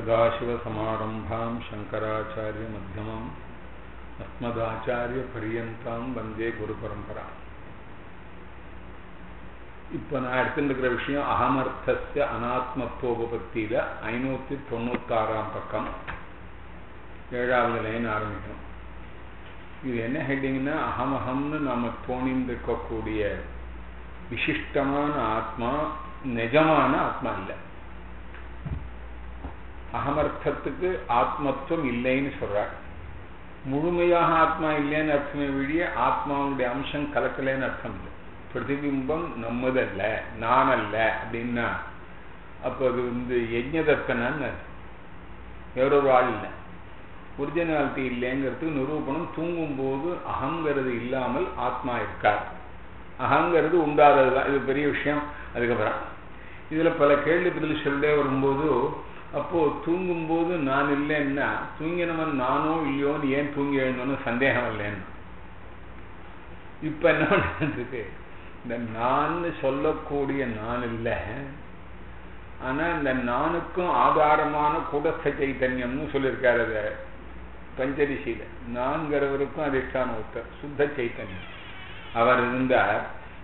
सदाशिवसमारम्भां शङ्कराचार्यमध्यमाम् अस्मदाचार्यपर्यन्तां वन्दे குருபரம்பரா இப்போ நான் எடுத்துருக்கிற விஷயம் அகமர்த்தஸ்ய அனாத்மத்துவோபத்தியில் ஐநூற்றி தொண்ணூத்தாறாம் பக்கம் ஏழாவது லைன் ஆரம்பிக்கணும் இது என்ன ஹெட்டிங்னா அகமகம்னு நம்ம தோணிந்திருக்கக்கூடிய விசிஷ்டமான ஆத்மா நிஜமான ஆத்மா இல்லை அகமர்த்தத்துக்கு ஆத்மத்துவம் இல்லைன்னு சொல்றார் முழுமையாக ஆத்மா இல்லைன்னு அர்த்தமே வழிய ஆத்மாவுடைய அம்சம் கலக்கலைன்னு அர்த்தம் இல்லை பிரதிபிம்பம் நம்மதல்ல நான் அல்ல அப்படின்னா அப்போ அது வந்து யஜ்ஞதத்தனான்னு வேறொரு ஆள் இல்லை ஒரிஜினாலிட்டி இல்லைங்கிறதுக்கு நிரூபணம் தூங்கும்போது அகங்கிறது இல்லாமல் ஆத்மா இருக்கார் அகங்கிறது உண்டாதது தான் இது பெரிய விஷயம் அதுக்கப்புறம் இதில் பல கேள்வி பதில் சொல்லிட்டே வரும்போது அப்போ தூங்கும்போது நான் இல்லைன்னா தூங்கினவன் நானோ இல்லையோன்னு ஏன் தூங்கி எழுந்தோன்னு சந்தேகம் இல்லைன்னு இப்ப என்ன பண்ணிருக்கு இந்த நான் சொல்லக்கூடிய நான் இல்லை ஆனா இந்த நானுக்கும் ஆதாரமான கூடஸ்த சைத்தன்யம்னு சொல்லியிருக்காரு அத பஞ்சரிசியில நான்கிறவருக்கும் அதிஷ்டான ஒருத்தர் சுத்த சைத்தன்யம் அவர் இருந்தார்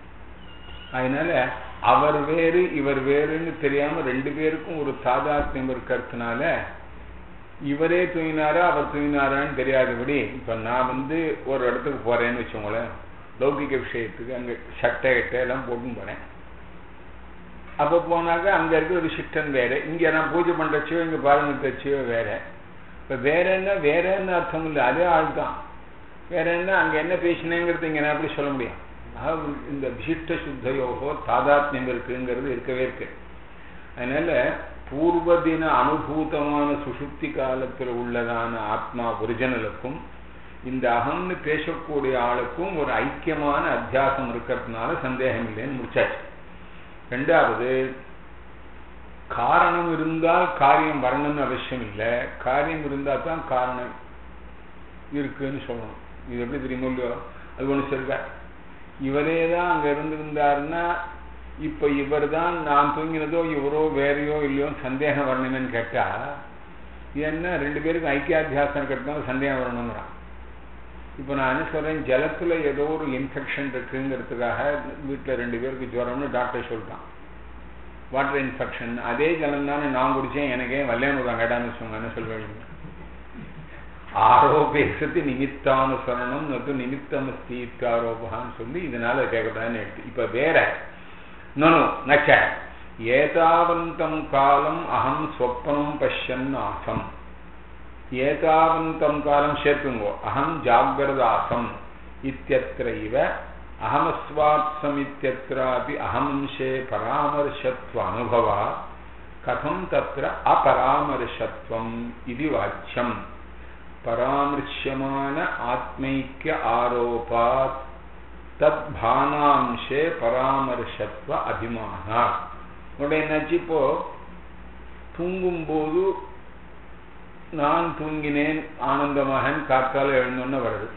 அதனால அவர் வேறு இவர் வேறுன்னு தெரியாம ரெண்டு பேருக்கும் ஒரு சாதாத்மியம் இருக்கிறதுனால இவரே தூங்கினாரா அவர் தூங்கினாரான்னு தெரியாதபடி இப்ப நான் வந்து ஒரு இடத்துக்கு போறேன்னு வச்சோங்களேன் லௌகிக விஷயத்துக்கு அங்க சட்டை கிட்ட எல்லாம் போட்டு போனேன் அப்ப போனாக்க அங்க இருக்கிற ஒரு சிஷ்டன் வேற இங்க நான் பூஜை பண்றச்சியோ இங்க பாருங்க தச்சியோ வேற இப்ப வேற என்ன வேற என்ன அர்த்தம் இல்லை அதே ஆள் தான் வேற என்ன அங்க என்ன பேசினேங்கிறது இங்க நான் எப்படி சொல்ல முடியும் இந்த விசிஷ்ட சுத்தையோகோ தாதாத்மியம் இருக்குங்கிறது இருக்கவே இருக்கு அதனால பூர்வ தின அனுபூதமான சுசுப்தி காலத்தில் உள்ளதான ஆத்மா ஒரிஜினலுக்கும் இந்த அகம்னு பேசக்கூடிய ஆளுக்கும் ஒரு ஐக்கியமான அத்தியாசம் இருக்கிறதுனால சந்தேகம் இல்லைன்னு முடிச்சாச்சு ரெண்டாவது காரணம் இருந்தால் காரியம் வரணும்னு அவசியம் இல்லை காரியம் இருந்தா தான் காரணம் இருக்குன்னு சொல்லணும் இது எப்படி தெரியுமோ இல்லையோ அது ஒன்று சொல்ற இவரே தான் அங்க இருந்திருந்தாருன்னா இப்ப இவர் தான் நான் தூங்கினதோ இவரோ வேறையோ இல்லையோ சந்தேகம் வரணுமேன்னு கேட்டா என்ன ரெண்டு பேருக்கும் ஐக்கியாத்தியாசம் இருக்கிறதுனால சந்தேகம் வரணுங்கிறான் இப்போ நான் என்ன சொல்றேன் ஜலத்துல ஏதோ ஒரு இன்ஃபெக்ஷன் இருக்குங்கிறதுக்காக வீட்டில் ரெண்டு பேருக்கு ஜுரம்னு டாக்டர் சொல்லிட்டான் வாட்டர் இன்ஃபெக்ஷன் அதே ஜலம் தானே நான் குடிச்சேன் எனக்கே வல்லேன்னு ஒரு கேட்டான்னு வச்சுக்கோங்க என்ன சொல்வேன் ஆரோபேசத்து நிமித்தானுசரணம் நது நிமித்தமஸ்தி இத்தாரோபான்னு சொல்லி இதனால கேட்கக்கூடாதுன்னு எடுத்து இப்ப வேற நனு நச்ச ஏதாவந்தம் காலம் அகம் சொப்பனம் பஷ்யன் ஆசம் ஏதாவந்தம் காலம் சேர்த்துங்கோ அகம் ஜாகிரதாசம் இத்தியத்திர இவ அகமஸ்வாத்சம் இத்தியத்திராபி அகமம்சே பராமர்ஷத்வ அனுபவா கதம் தத்திர அபராமர்ஷத்வம் இது வாச்சியம் பராமர்சியமான ஆத்மைக்கிய ஆரோபாத் தத் பானாம்சே பராமர்ஷத்வ அபிமானா உடைய என்னாச்சு இப்போ தூங்கும்போது நான் தூங்கினேன் ஆனந்தமகன் காத்தால எழுந்தோன்னு வருது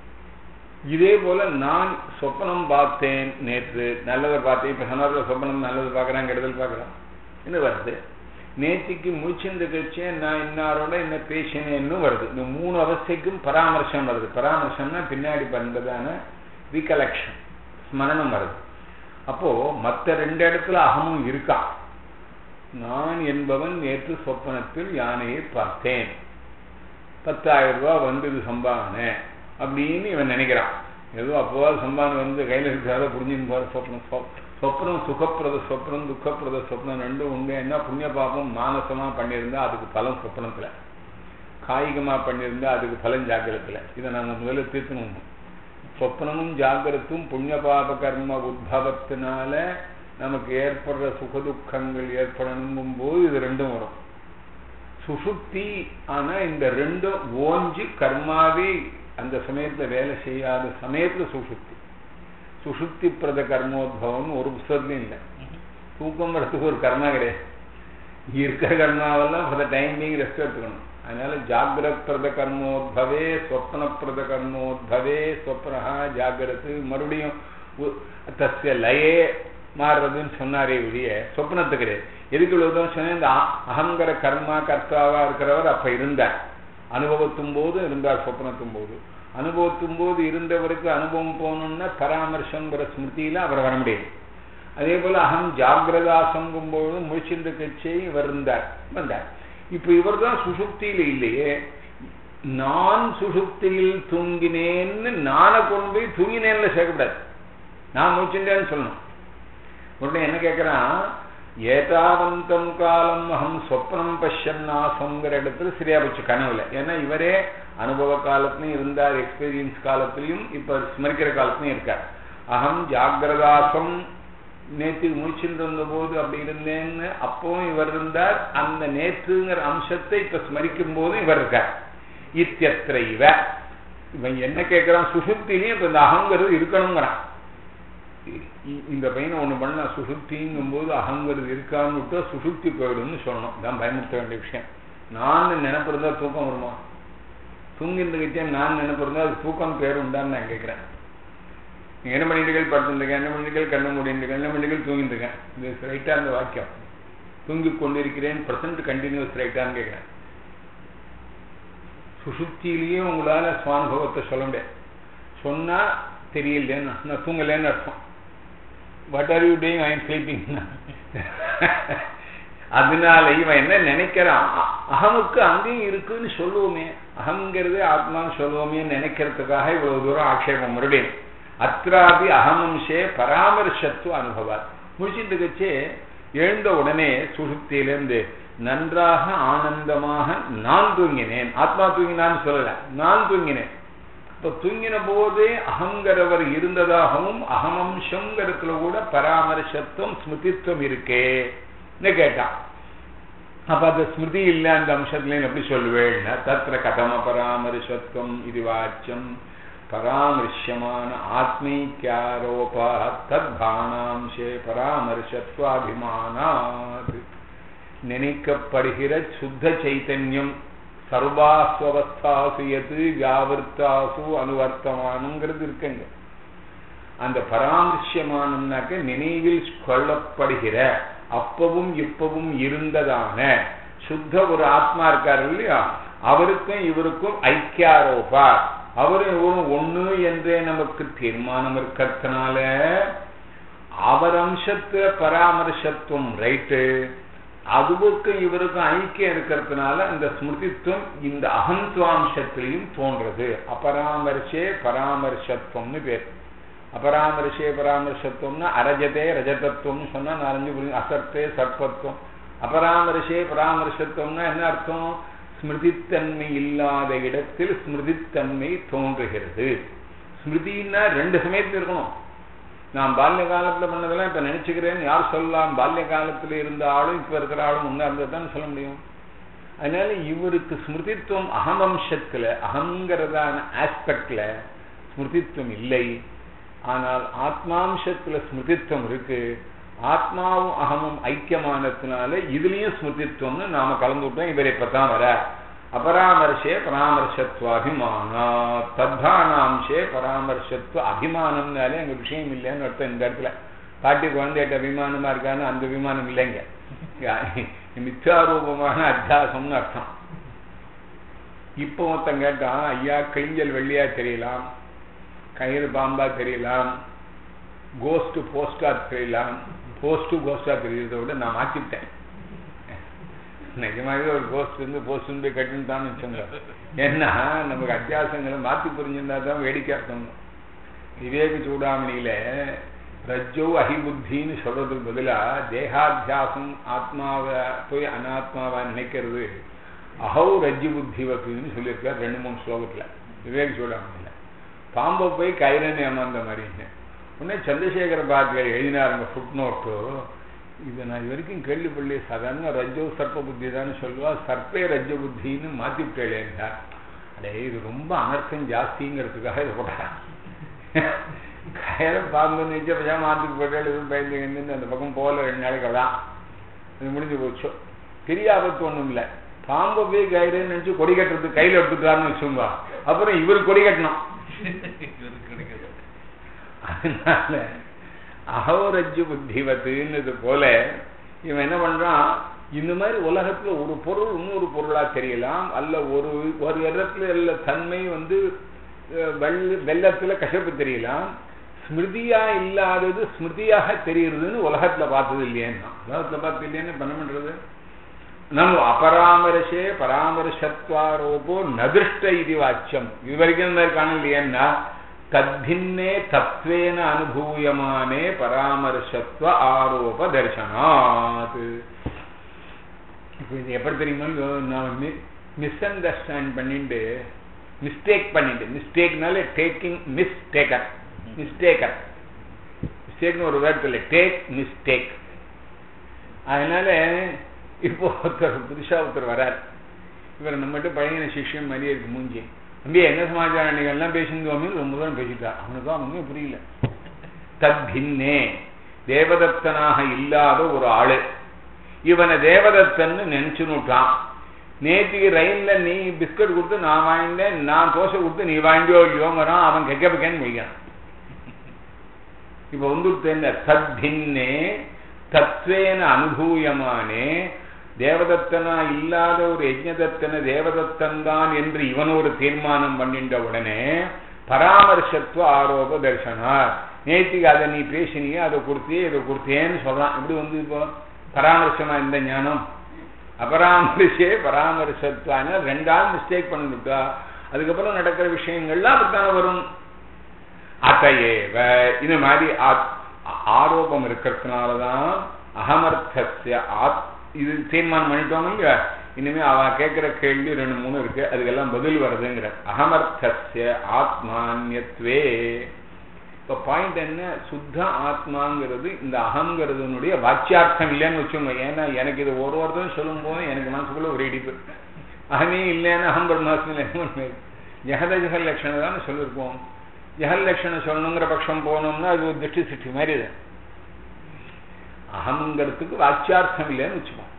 இதே போல நான் சொப்பனம் பார்த்தேன் நேற்று நல்லதை பார்த்தேன் இப்ப சொன்னார்ல சொப்பனம் நல்லது பார்க்கறான் கெடுதல் பார்க்கறான் என்ன வருது நேற்றுக்கு முழிச்சிருந்த கட்சியை நான் இன்னாரோட என்ன பேசினேன்னு வருது இந்த மூணு அவஸ்தைக்கும் பராமர்சம் வருது பராமர்சம்னா பின்னாடி பண்றதான ரீகலெக்ஷன் ஸ்மரணம் வருது அப்போ மற்ற ரெண்டு இடத்துல அகமும் இருக்கா நான் என்பவன் நேற்று சொப்பனத்தில் யானையை பார்த்தேன் பத்தாயிரம் ரூபாய் வந்தது சம்பாவனை அப்படின்னு இவன் நினைக்கிறான் ஏதோ அப்போவாது சம்பாவனை வந்து கையில் இருக்கிறாரோ புரிஞ்சுன்னு போற சொப்பனம் சொப்னம் சுகப்பிரத சொப்னம் துக்கப்பிரத சொப்னம் ரெண்டும் உண்டு என்ன புண்ணிய பாபம் மானசமா பண்ணியிருந்தா அதுக்கு பலம் சொப்பனத்துல காய்கமா பண்ணியிருந்தா அதுக்கு பலம் ஜாக்கிரத்துல இதை நாங்க முதல்ல தீர்த்தணும் சொப்னமும் ஜாகிரத்தும் புண்ணிய பாப கர்ம உத்பவத்தினால நமக்கு ஏற்படுற சுகதுக்கங்கள் ஏற்படணும் போது இது ரெண்டும் வரும் சுசுப்தி ஆனா இந்த ரெண்டும் ஓஞ்சி கர்மாவே அந்த சமயத்துல வேலை செய்யாத சமயத்துல சுசுப்தி சுசுப்தி பிரத கர்மோத்பவம்னு ஒரு புஸ்தகத்துலையும் இல்லை தூக்கம் வரத்துக்கு ஒரு கர்மா கிடையாது இருக்கிற கர்மாவெல்லாம் for the time being rest எடுத்துக்கணும் அதனால ஜாகிரத் பிரத கர்மோத்பவே சொப்ன பிரத கர்மோத்பவே சொப்னஹா ஜாகிரத்து மறுபடியும் தஸ்ய லயே மாறுறதுன்னு சொன்னாரே ஒழிய சொப்னத்து கிடையாது எதுக்கு இவ்வளவுதான் சொன்னேன் இந்த அ- அகங்கிற கர்மா கர்த்தாவா இருக்கிறவர் அப்ப இருந்தார் அனுபவத்தும் போது இருந்தார் சொப்னத்தும் போது அனுபவத்தும் போது இருந்தவருக்கு அனுபவம் போகணும்னா பராமர்சங்கிற ஸ்மிருதியில அவர் வர முடியாது அதே போல அகம் ஜாகிரதா சங்கும் பொழுது முழிச்சின்ற கட்சி இவர் இருந்தார் வந்தார் இப்ப இவர் தான் சுசுப்தியில இல்லையே நான் சுசுப்தியில் தூங்கினேன்னு நானை கொண்டு போய் தூங்கினேன்ல சேர்க்கக்கூடாது நான் முடிச்சுட்டேன்னு சொல்லணும் உடனே என்ன கேட்கிறான் ஏதாவந்தம் காலம் அகம் சொப்னம் பஷ்யன்னாசங்கிற இடத்துல சரியா போச்சு கனவுல ஏன்னா இவரே அனுபவ காலத்திலையும் இருந்தார் எக்ஸ்பீரியன்ஸ் காலத்திலையும் இப்ப ஸ்மரிக்கிற காலத்திலையும் இருக்கார் அகம் ஜாகிரதாசம் நேற்று முடிச்சுட்டு இருந்த போது அப்படி இருந்தேன்னு அப்பவும் இவர் இருந்தார் அந்த நேற்றுங்கிற அம்சத்தை இப்ப ஸ்மரிக்கும் போது இவர் இருக்கார் இத்தியத்திர இவ இவன் என்ன கேட்கிறான் சுசுப்திலையும் இப்ப இந்த அகங்கிறது இருக்கணுங்கிறான் இ- இந்த பையனை ஒண்ணு பண்ண சுசுப்திங்கும் போது அகங்கிறது இருக்கான்னு விட்டா சுசுப்தி போயிடும்னு சொல்லணும் தான் பயமுறுத்த வேண்டிய விஷயம் நான் நினைப்பிருந்தா தூக்கம் வருமா தூங்கிட்டு நான் நினைப்பிருந்தா அது தூக்கம் பேர் உண்டான்னு நான் கேட்கிறேன் நீங்க என்ன பண்ணிட்டுகள் படுத்துருக்கேன் என்ன பண்ணிட்டுகள் கண்ணு மூடிட்டு என்ன பண்ணிட்டுகள் தூங்கிட்டு இருக்கேன் இது ரைட்டா அந்த வாக்கியம் தூங்கிக் கொண்டிருக்கிறேன் பிரசன்ட் கண்டினியூஸ் ரைட்டான்னு கேட்கிறேன் சுசுப்தியிலேயே உங்களால சுவானுபவத்தை சொல்ல முடியாது சொன்னா தெரியலேன்னு நான் தூங்கலேன்னு அர்த்தம் what are you doing I am sleeping அதனால இவன் என்ன நினைக்கிறான் அ- அகமுக்கு அங்கேயும் இருக்குன்னு சொல்லுவோமே அகங்கிறது ஆத்மான்னு சொல்லுவோமே நினைக்கிறதுக்காக இவ்வளவு தூரம் ஆட்சேபம் மறுபடியும் அத்ராபி அகமம்சே பராமர்சத்துவ அனுபவார் முடிச்சிட்டு இருக்கச்சே எழுந்த உடனே சுசுப்தியிலிருந்து நன்றாக ஆனந்தமாக நான் தூங்கினேன் ஆத்மா தூங்கினான்னு சொல்லல நான் தூங்கினேன் இப்ப தூங்கின போதே அகங்கிறவர் இருந்ததாகவும் அகமம்சங்கிறதுல கூட பராமர்சத்துவம் ஸ்மிருதித்துவம் இருக்கே கேட்டான் அப்ப அந்த ஸ்மிருதி இல்ல அந்த அம்சத்துல எப்படி சொல்லுவேன்னா தத்திர கதம பராமரிசத்துவம் இது வாச்சியம் பராமரிஷ்யமான ஆத்மீக்கியாரோபா தத்பானாம்சே பராமரிசத்வாபிமானாத் நினைக்கப்படுகிற சுத்த சைத்தன்யம் சர்வாஸ்வவஸ்தாசு எது வியாவர்த்தாசு அனுவர்த்தமானங்கிறது இருக்குங்க அந்த பராமரிஷ்யமானம்னாக்க நினைவில் கொள்ளப்படுகிற அப்பவும் இப்பவும் இருந்ததான சுத்த ஒரு ஆத்மா இருக்காரு இல்லையா அவருக்கும் இவருக்கும் ஐக்கியாரோபா அவரும் இவரும் ஒண்ணு என்றே நமக்கு தீர்மானம் இருக்கிறதுனால அவர் அம்சத்துல பராமர்சத்துவம் ரைட்டு அதுவுக்கும் இவருக்கும் ஐக்கியம் இருக்கிறதுனால இந்த ஸ்மிருதித்துவம் இந்த அகந்த்வாம்சத்திலையும் தோன்றது அபராமரிசே பராமர்சத்துவம்னு பேர் அபராமரிசே பராமர்சத்துவம்னா அரஜதே ரஜதத்துவம்னு சொன்னா நாலஞ்சு புரியும் அசர்த்தே சர்ப்பத்துவம் அபராமரிசே பராமர்சத்துவம்னா என்ன அர்த்தம் ஸ்மிருதித்தன்மை இல்லாத இடத்தில் ஸ்மிருதித்தன்மை தோன்றுகிறது ஸ்மிருதின்னா ரெண்டு சமயத்தில் இருக்கணும் நான் பால்ய காலத்துல பண்ணதெல்லாம் இப்ப நினைச்சுக்கிறேன்னு யார் சொல்லலாம் பால்ய காலத்துல இருந்த ஆளும் இப்ப இருக்கிற ஆளும் ஒண்ணா இருந்ததுதான் சொல்ல முடியும் அதனால இவருக்கு ஸ்மிருதித்துவம் அகமம்சத்துல அகங்கிறதான ஆஸ்பெக்ட்ல ஸ்மிருதித்துவம் இல்லை ஆனால் ஆத்மாம்சத்துல ஸ்மிருதித்துவம் இருக்கு ஆத்மாவும் அகமும் ஐக்கியமானதுனால இதுலயும் ஸ்மிருதித்துவம்னு நாம கலந்து விட்டோம் இவர் இப்பதான் வர அபராமர்ஷே பராமர்ஷத்துவ அபிமானா தத்தானாம்சே பராமர்ஷத்துவ அபிமானம்னாலே அங்க விஷயம் இல்லைன்னு அர்த்தம் இந்த இடத்துல பாட்டி குழந்தைகிட்ட அபிமானமா இருக்கான்னு அந்த அபிமானம் இல்லைங்க மித்யாரூபமான அத்தியாசம்னு அர்த்தம் இப்போ ஒருத்தன் கேட்டான் ஐயா கிழிஞ்சல் வெள்ளியா தெரியலாம் கயிறு பாம்பா தெரியலாம் கோஸ்ட் போஸ்டா தெரியலாம் போஸ்ட் கோஸ்டா தெரியறத விட நான் மாத்திட்டேன் நிஜமாவே ஒரு கோஸ்ட் இருந்து போஸ்ட் போய் கட்டின்னு வச்சுங்க ஏன்னா நமக்கு அத்தியாசங்களை மாத்தி புரிஞ்சிருந்தா தான் வேடிக்கை அர்த்தம் விவேக சூடாமணியில ரஜ்ஜோ அஹிபுத்தின்னு சொல்றதுக்கு பதிலா தேகாத்தியாசம் ஆத்மாவை போய் அனாத்மாவா நினைக்கிறது அஹௌ ரஜ்ஜு புத்தி வக்குன்னு சொல்லியிருக்கார் ரெண்டு மூணு ஸ்லோகத்துல விவேக சூடாமணியில பாம்பை போய் கயிறன்னு ஏமாந்த மாதிரிங்க உடனே சந்திரசேகர பாரதியார் எழுதினாருங்க ஃபுட் நோட்டு இது நான் இது வரைக்கும் கேள்விப்பள்ளி சாதாரண ரஜ்ஜோ சர்ப்ப புத்தி தான் சொல்லுவா சர்ப்பே ரஜ்ஜ புத்தின்னு மாத்தி விட்டேன் அடே இது ரொம்ப அனர்த்தம் ஜாஸ்திங்கிறதுக்காக இதை போட்டான் கயிறம் பாம்பு நிச்சய பஜா மாத்துக்கு போட்டால் எதுவும் பயந்து அந்த பக்கம் போகல ரெண்டு நாளைக்கு அதான் இது முடிஞ்சு போச்சு பெரிய ஆபத்து ஒன்றும் இல்லை பாம்பை போய் கயிறுன்னு நினைச்சு கொடி கட்டுறதுக்கு கையில் எடுத்துட்டாருன்னு வச்சுங்க அப்புறம் இவர் கொடி கட்டணும் அதனால அகோரஜ்ஜு புத்திவத்துன்னு போல இவன் என்ன பண்றான் இந்த மாதிரி உலகத்துல ஒரு பொருள் இன்னொரு பொருளா தெரியலாம் அல்ல ஒரு ஒரு இடத்துல உள்ள தன்மை வந்து அஹ், வெள்ள வெள்ளத்துல கசப்பு தெரியலாம் ஸ்மிருதியா இல்லாதது ஸ்மிருதியாக தெரியுறதுன்னு உலகத்துல பார்த்தது இல்லையேன்னா உலகத்துல பார்த்தது இல்லையேன்னு பண்ண பண்றது நம்ம அபராமரிசே பராமரிசத்வாரோபோ நதிருஷ்ட இது வாச்சியம் இது வரைக்கும் இந்த மாதிரி காணலையேன்னா தத்தின்னே தத்வேன அனுபூயமானே பராமரிசத்வ ஆரோப தர்சனாத் இப்போ இது எப்படி தெரியுமா நான் மிஸ் அண்டர்ஸ்டாண்ட் பண்ணிட்டு மிஸ்டேக் பண்ணிட்டு மிஸ்டேக்னால டேக்கிங் மிஸ்டேக்கர் மிஸ்டேக்கர் மிஸ்டேக்னு ஒரு வேர்ட் இல்லை டேக் மிஸ்டேக் அதனால இப்போ ஒருத்தர் புதுசா ஒருத்தர் வரார் இவர் நம்மகிட்ட பழகின சிஷ்யம் மாதிரியே இருக்கு மூஞ்சி தம்பி என்ன சமாச்சாரம் நீங்க எல்லாம் பேசியிருந்தோமே ரொம்ப தூரம் பேசிட்டா அவனுக்கு ஒண்ணுமே புரியல தத்தின்னே தேவதத்தனாக இல்லாத ஒரு ஆளு இவனை தேவதத்தன்னு நினைச்சுனுட்டான் நேற்றுக்கு ரயில்ல நீ பிஸ்கட் கொடுத்து நான் வாங்கிட்டேன் நான் தோசை கொடுத்து நீ வாங்கியோ இல்லையோங்கிறான் அவன் கெக்க பக்கன்னு முடிக்கிறான் இப்ப வந்துட்டேன் தத்தின்னே தத்வேன அனுபூயமானே தேவதத்தனா இல்லாத ஒரு யஜ்ஞதத்தன தேவதத்தன் தான் என்று இவன் ஒரு தீர்மானம் பண்ணின்ற உடனே பராமர்சத்துவ ஆரோப தர்சனார் நேற்றுக்கு அதை நீ பேசினியே அதை கொடுத்தியே இதை கொடுத்தேன்னு சொல்றான் எப்படி வந்து இப்போ பராமர்சமா இந்த ஞானம் அபராமரிசே பராமரிசத்வான ரெண்டாவது மிஸ்டேக் பண்ணிவிட்டா அதுக்கப்புறம் நடக்கிற விஷயங்கள்லாம் அப்படித்தானே வரும் அத்தையேவ இது மாதிரி ஆ- ஆரோபம் இருக்கிறதுனாலதான் அகமர்த்தஸ்ய ஆத் இது தீர்மானம் பண்ணிட்டோம் இல்லையா இனிமே அவ கேட்கிற கேள்வி ரெண்டு மூணு இருக்கு அதுக்கெல்லாம் பதில் வருதுங்கிற அகமர்த்தஸ்ய ஆத்மான்யத்வே இப்ப பாயிண்ட் என்ன சுத்த ஆத்மாங்கிறது இந்த அகங்கிறதுனுடைய வாச்சியார்த்தம் இல்லைன்னு வச்சுக்கோங்க ஏன்னா எனக்கு இது ஒரு ஒருத்தரும் சொல்லும் போது எனக்கு மனசுக்குள்ள ஒரு இடிப்பு அகமே இல்லைன்னு அகம் பிரம்மாஸ்மி ஜெகத ஜெகல் லட்சணம் தானே சொல்லியிருப்போம் ஜெகல் லட்சணம் சொல்லணுங்கிற பட்சம் போனோம்னா அது ஒரு திருஷ்டி சிட்டி மாதிரி இது அகங்கிறதுக்கு வாச்சியார்த்தம் இல்லைன்னு வச்சுப்போம்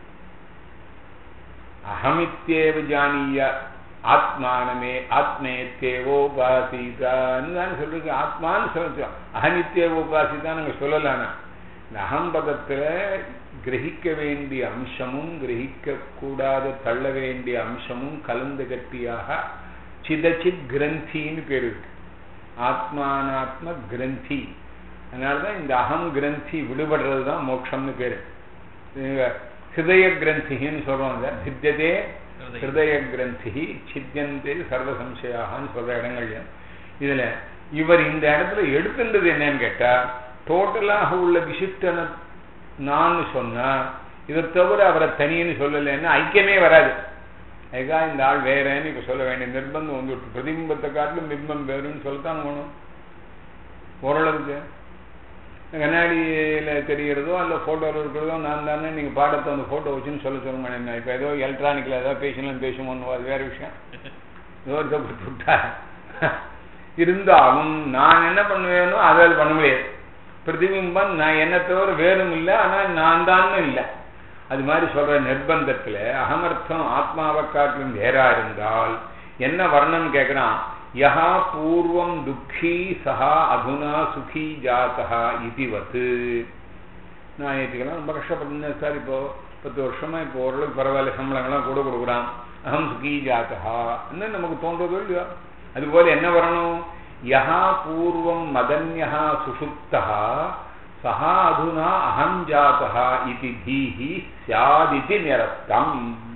அகமித்தேவ ஜானிய ஆத்மானமே ஆத்மேத்தேவோபாசிதான்னு தான் சொல்றீங்க ஆத்மான்னு சொல்ல அகமித்தேவோபாசிதான் நாங்க சொல்லலானா இந்த அகம்பதத்துல கிரகிக்க வேண்டிய அம்சமும் கிரகிக்க கூடாத தள்ள வேண்டிய அம்சமும் கலந்து கட்டியாக சிதச்சித் கிரந்தின்னு பேர் இருக்கு ஆத்மானாத்ம கிரந்தி அதனாலதான் இந்த அகம் கிரந்தி விடுபடுறது தான் மோட்சம்னு பேரு இது ஹிருதய கிரந்தின்னு சொல்றோம் இல்ல சித்தியதே ஹிருதய கிரந்தி சித்தியந்தே சர்வ சம்சயான்னு சொல்ற இடங்கள்ல இதுல இவர் இந்த இடத்துல எடுத்துன்றது என்னன்னு கேட்டா டோட்டலாக உள்ள விசிஷ்டன நான் சொன்னா இதை தவிர அவரை தனியன்னு சொல்லலைன்னா ஐக்கியமே வராது அதுக்காக இந்த ஆள் வேறேன்னு இப்ப சொல்ல வேண்டிய நிர்பந்தம் வந்து பிரதிபிம்பத்தை காட்டிலும் பிம்பம் வேறுன்னு சொல்லத்தான் வேணும் ஓரளவுக்கு கண்ணாடியில தெரிகிறதோ அல்ல போட்டோவில் இருக்கிறதோ நான் தானே நீங்க பாடத்தை அந்த போட்டோ வச்சுன்னு சொல்ல சொல்லுங்க என்ன இப்ப ஏதோ எலக்ட்ரானிக்ல ஏதோ பேசணும் பேசுமோன்னு அது வேற விஷயம் ஏதோ ஒரு தப்பு விட்டா இருந்தாலும் நான் என்ன பண்ணுவேனோ அதை பண்ண முடியாது பிரதிபிம்பம் நான் என்ன தவிர வேறும் இல்லை ஆனா நான் தான் இல்லை அது மாதிரி சொல்ற நிர்பந்தத்துல அகமர்த்தம் ஆத்மாவை காட்டிலும் வேறா இருந்தால் என்ன வர்ணம் கேட்கிறான் யஹா பூர்வம் துக்கி சஹா அதுனா சுகி ஜாத்தா இதுவத்து நான் ஏற்றுக்கலாம் ரொம்ப கஷ்டப்பட்டிருந்தேன் சார் இப்போ பத்து வருஷமா இப்போ ஓரளவுக்கு பரவாயில்ல சம்பளங்கள்லாம் கூட கொடுக்குறான் அகம் சுகி ஜாத்தா நமக்கு தோன்றதோ இல்லையோ அதுபோல என்ன வரணும் யஹா பூர்வம் மதன்யா சுஷுப்தா சஹா அதுனா அகம் ஜாத்தா இது தீஹி சியாதிதி நிரத்தம்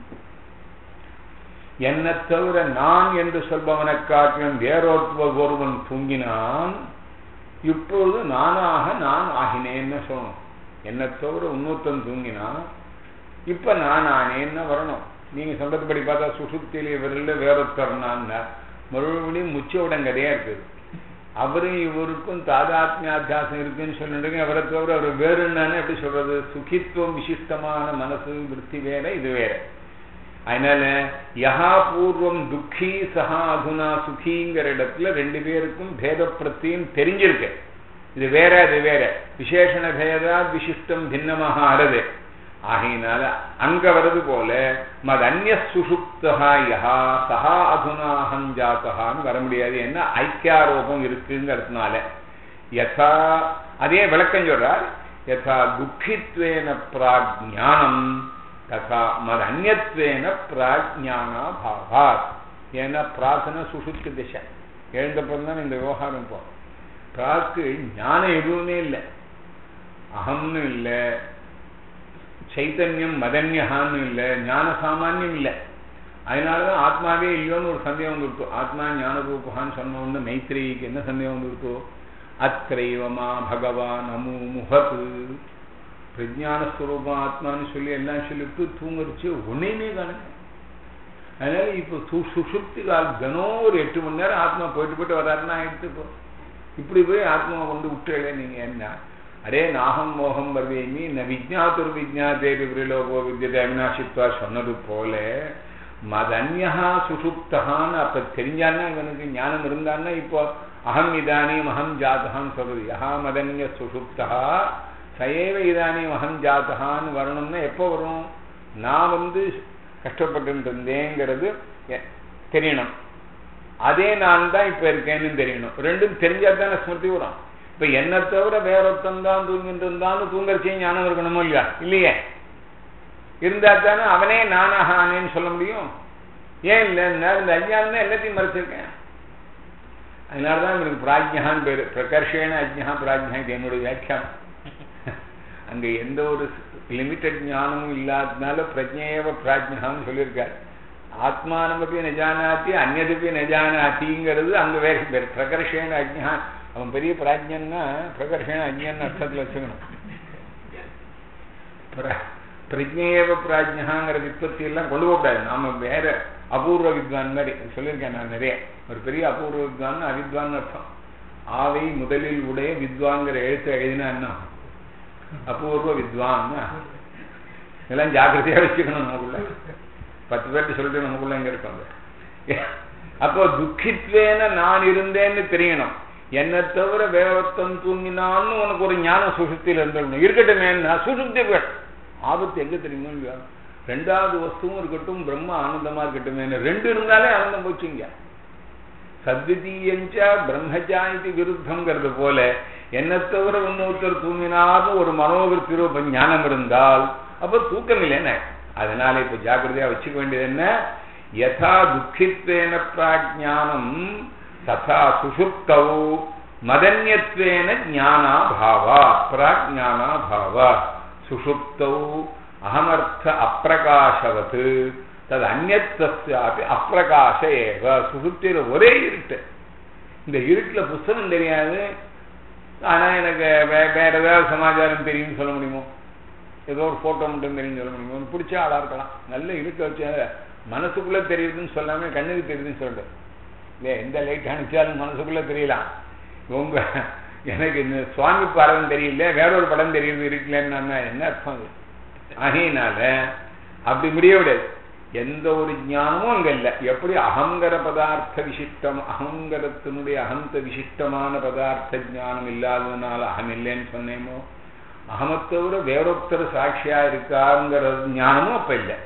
என்ன தவிர நான் என்று சொல்பவனை காட்டிலும் வேறொருவ ஒருவன் தூங்கினான் இப்பொழுது நானாக நான் ஆகினேன்னு சொல்லணும் என்ன தவிர இன்னொருத்தன் தூங்கினான் இப்ப நான் ஆனேன்னு வரணும் நீங்க சொல்றதுபடி பார்த்தா சுசுப்தியில இவரில் வேறொருத்தர் நான் மறுபடியும் முச்சோடங்கதையா இருக்குது அவரும் இவருக்கும் தாதாத்மியாத்தியாசம் இருக்குன்னு சொல்லிட்டு அவரை தவிர அவர் வேறுன்னு எப்படி சொல்றது சுகித்துவம் விசிஷ்டமான மனசு விற்பி வேற இது வேற அதனால யஹா பூர்வம் துக்கி சஹா அதுனா சுகிங்கிற இடத்துல ரெண்டு பேருக்கும் பேத பிரத்தியும் தெரிஞ்சிருக்கு இது வேற அது வேற விசேஷண பேதா விசிஷ்டம் பின்னமாக ஆறுது ஆகையினால அங்க வருது போல மத் அந்நிய சுஷுப்தா யஹா சஹா அதுனாஹம் ஜாத்தகான்னு வர முடியாது என்ன ஐக்கியாரோபம் இருக்குங்கிறதுனால யதா அதே விளக்கம் சொல்றார் யதா துக்கித்வேன பிராஜ்ஞானம் ததா மது அந்நியத்வேன பிராஜ்ஞானா பாவாத் ஏன்னா பிரார்த்தனை சுசுப்தி திசை எழுந்தப்பறம் தான் இந்த விவகாரம் போகும் பிராக்கு ஞானம் எதுவுமே இல்லை அகம்னு இல்லை சைத்தன்யம் மதன்யகான்னு இல்லை ஞான சாமானியம் இல்லை அதனாலதான் ஆத்மாவே இல்லையோன்னு ஒரு சந்தேகம் வந்துருத்தோ ஆத்மா ஞான ரூபகான்னு சொன்ன உடனே மைத்ரேயிக்கு என்ன சந்தேகம் வந்துருத்தோ அத்திரைவமா பகவான் அமு முகத்து பிரஜானஸ்வரூபம் ஆத்மான்னு சொல்லி எல்லாம் சொல்லிட்டு தூங்கரிச்சு ஒன்னையுமே காணுங்க அதனால இப்போ சு சுசுப்தி கால் தினம் ஒரு எட்டு மணி நேரம் ஆத்மா போயிட்டு போயிட்டு வர்றாருன்னா எடுத்துப்போ இப்படி போய் ஆத்மாவை கொண்டு விட்டுறல நீங்க என்ன அரே நாகம் மோகம் வர்வேமி ந விஜாத்துர் விஜாத்தே விரிலோகோ வித்தியதை அவினாசித்வா சொன்னது போல மதன்யா சுசுப்தகான்னு அப்ப தெரிஞ்சான்னா இவனுக்கு ஞானம் இருந்தான்னா இப்போ அகம் இதானியம் அகம் ஜாத்தகான்னு சொல்றது யஹா மதன்ய சுசுப்தா சயேவ இதானியம் அகம் ஜாத்தகான்னு வரணும்னா எப்போ வரும் நான் வந்து கஷ்டப்பட்டு இருந்தேங்கிறது தெரியணும் அதே நான் தான் இப்ப இருக்கேன்னு தெரியணும் ரெண்டும் தெரிஞ்சா தானே ஸ்மிருதி வரும் இப்ப என்ன தவிர வேற ஒருத்தன் தான் தூங்கிட்டு இருந்தான்னு தூங்கறச்சே ஞானம் இருக்கணுமோ இல்லையா இல்லையே இருந்தா தானே அவனே நானாக ஆனேன்னு சொல்ல முடியும் ஏன் இல்லை இந்த அஜ்ஞானம் தான் எல்லாத்தையும் மறைச்சிருக்கேன் அதனாலதான் இவனுக்கு பிராஜ்யான்னு பேரு பிரகர்ஷேன அஜ்ஞா பிராஜ்யா இது என்னுடைய வியாக்கியானம் அங்க எந்த ஒரு லிமிட்டட் ஞானமும் இல்லாததுனால பிரஜையேவ பிராஜ்யான்னு சொல்லியிருக்காரு ஆத்மானமப்பி நஜானாத்தி அந்நதுப்பி நஜானாத்திங்கிறது அங்க வேற பேர் பிரகர்ஷேன அஜ்ஞா அவன் பெரிய பிராஜ்யன்னா பிரகர்ஷேன அஜ்ஞான்னு அர்த்தத்தில் வச்சுக்கணும் பிரஜேவ பிராஜ்யாங்கிற விற்பத்தி எல்லாம் கொண்டு போகக்கூடாது நாம வேற அபூர்வ வித்வான் மாதிரி சொல்லியிருக்கேன் நான் நிறைய ஒரு பெரிய அபூர்வ வித்வான் அவித்வான் அர்த்தம் ஆவை முதலில் உடைய வித்வான்கிற எழுத்து எழுதினா என்ன அபூர்வ வித்வான் இதெல்லாம் ஜாக்கிரதையா வச்சுக்கணும் நமக்குள்ள பத்து பேர்ட்டு சொல்லிட்டு நமக்குள்ள எங்க இருக்கோம் அப்போ துக்கித்வேன நான் இருந்தேன்னு தெரியணும் என்ன தவிர வேவத்தம் தூங்கினான்னு உனக்கு ஒரு ஞான சுசுப்தியில் இருந்திருக்கணும் இருக்கட்டுமே சுசுப்தி ஆபத்து எங்க தெரியுமோ இல்லையா ரெண்டாவது வஸ்துவும் இருக்கட்டும் பிரம்ம ஆனந்தமா இருக்கட்டுமே ரெண்டு இருந்தாலே ஆனந்தம் போச்சுங்க சத்விதீயஞ்ச பிரம்மஜாயதி விருத்தங்கிறது போல என்ன தவிர இன்னொருத்தர் தூங்கினாலும் ஒரு மனோவிருத்தி ரூப ஞானம் இருந்தால் அப்ப தூக்கம் இல்லைன்னு அதனால இப்ப ஜாக்கிரதையா வச்சுக்க வேண்டியது என்ன யதா துக்கித்வேன பிராஜ்ஞானம் ததா சுசுப்தௌ மதன்யத்வேன ஞானா பாவா பிராஜ்ஞானா பாவா சுஷுப்தௌ அகமர்த்த அப்பிரகாசவத் தது அந்நத்தாப்பி அப்பிரகாச ஏவ சுசுப்தியில் ஒரே இருட்டு இந்த இருட்டில் புஸ்தகம் தெரியாது ஆனா எனக்கு வேற ஏதாவது சமாச்சாரம் தெரியும்னு சொல்ல முடியுமோ ஏதோ ஒரு போட்டோ மட்டும் தெரியும் சொல்ல முடியுமோ பிடிச்ச ஆளா இருக்கலாம் நல்ல இருக்க வச்ச மனசுக்குள்ள தெரியுதுன்னு சொல்லாம கண்ணுக்கு தெரியுதுன்னு சொல்லிட்டு இல்லையா எந்த லைட் அனுப்பிச்சாலும் மனசுக்குள்ள தெரியலாம் உங்க எனக்கு இந்த சுவாமி படம் தெரியல வேற ஒரு படம் தெரியுது இருக்கலன்னு என்ன அர்த்தம் அது ஆகையினால அப்படி முடிய விடாது எந்த ஒரு ஞானமும் அங்க இல்லை எப்படி அகங்கர பதார்த்த விசிஷ்டம் அகங்கரத்தினுடைய அகந்த விசிஷ்டமான பதார்த்த ஞானம் இல்லாததுனால அகம் இல்லைன்னு சொன்னேமோ அகமத்தோட வேறொருத்தர் சாட்சியா இருக்காங்கிற ஞானமும் அப்ப இல்லை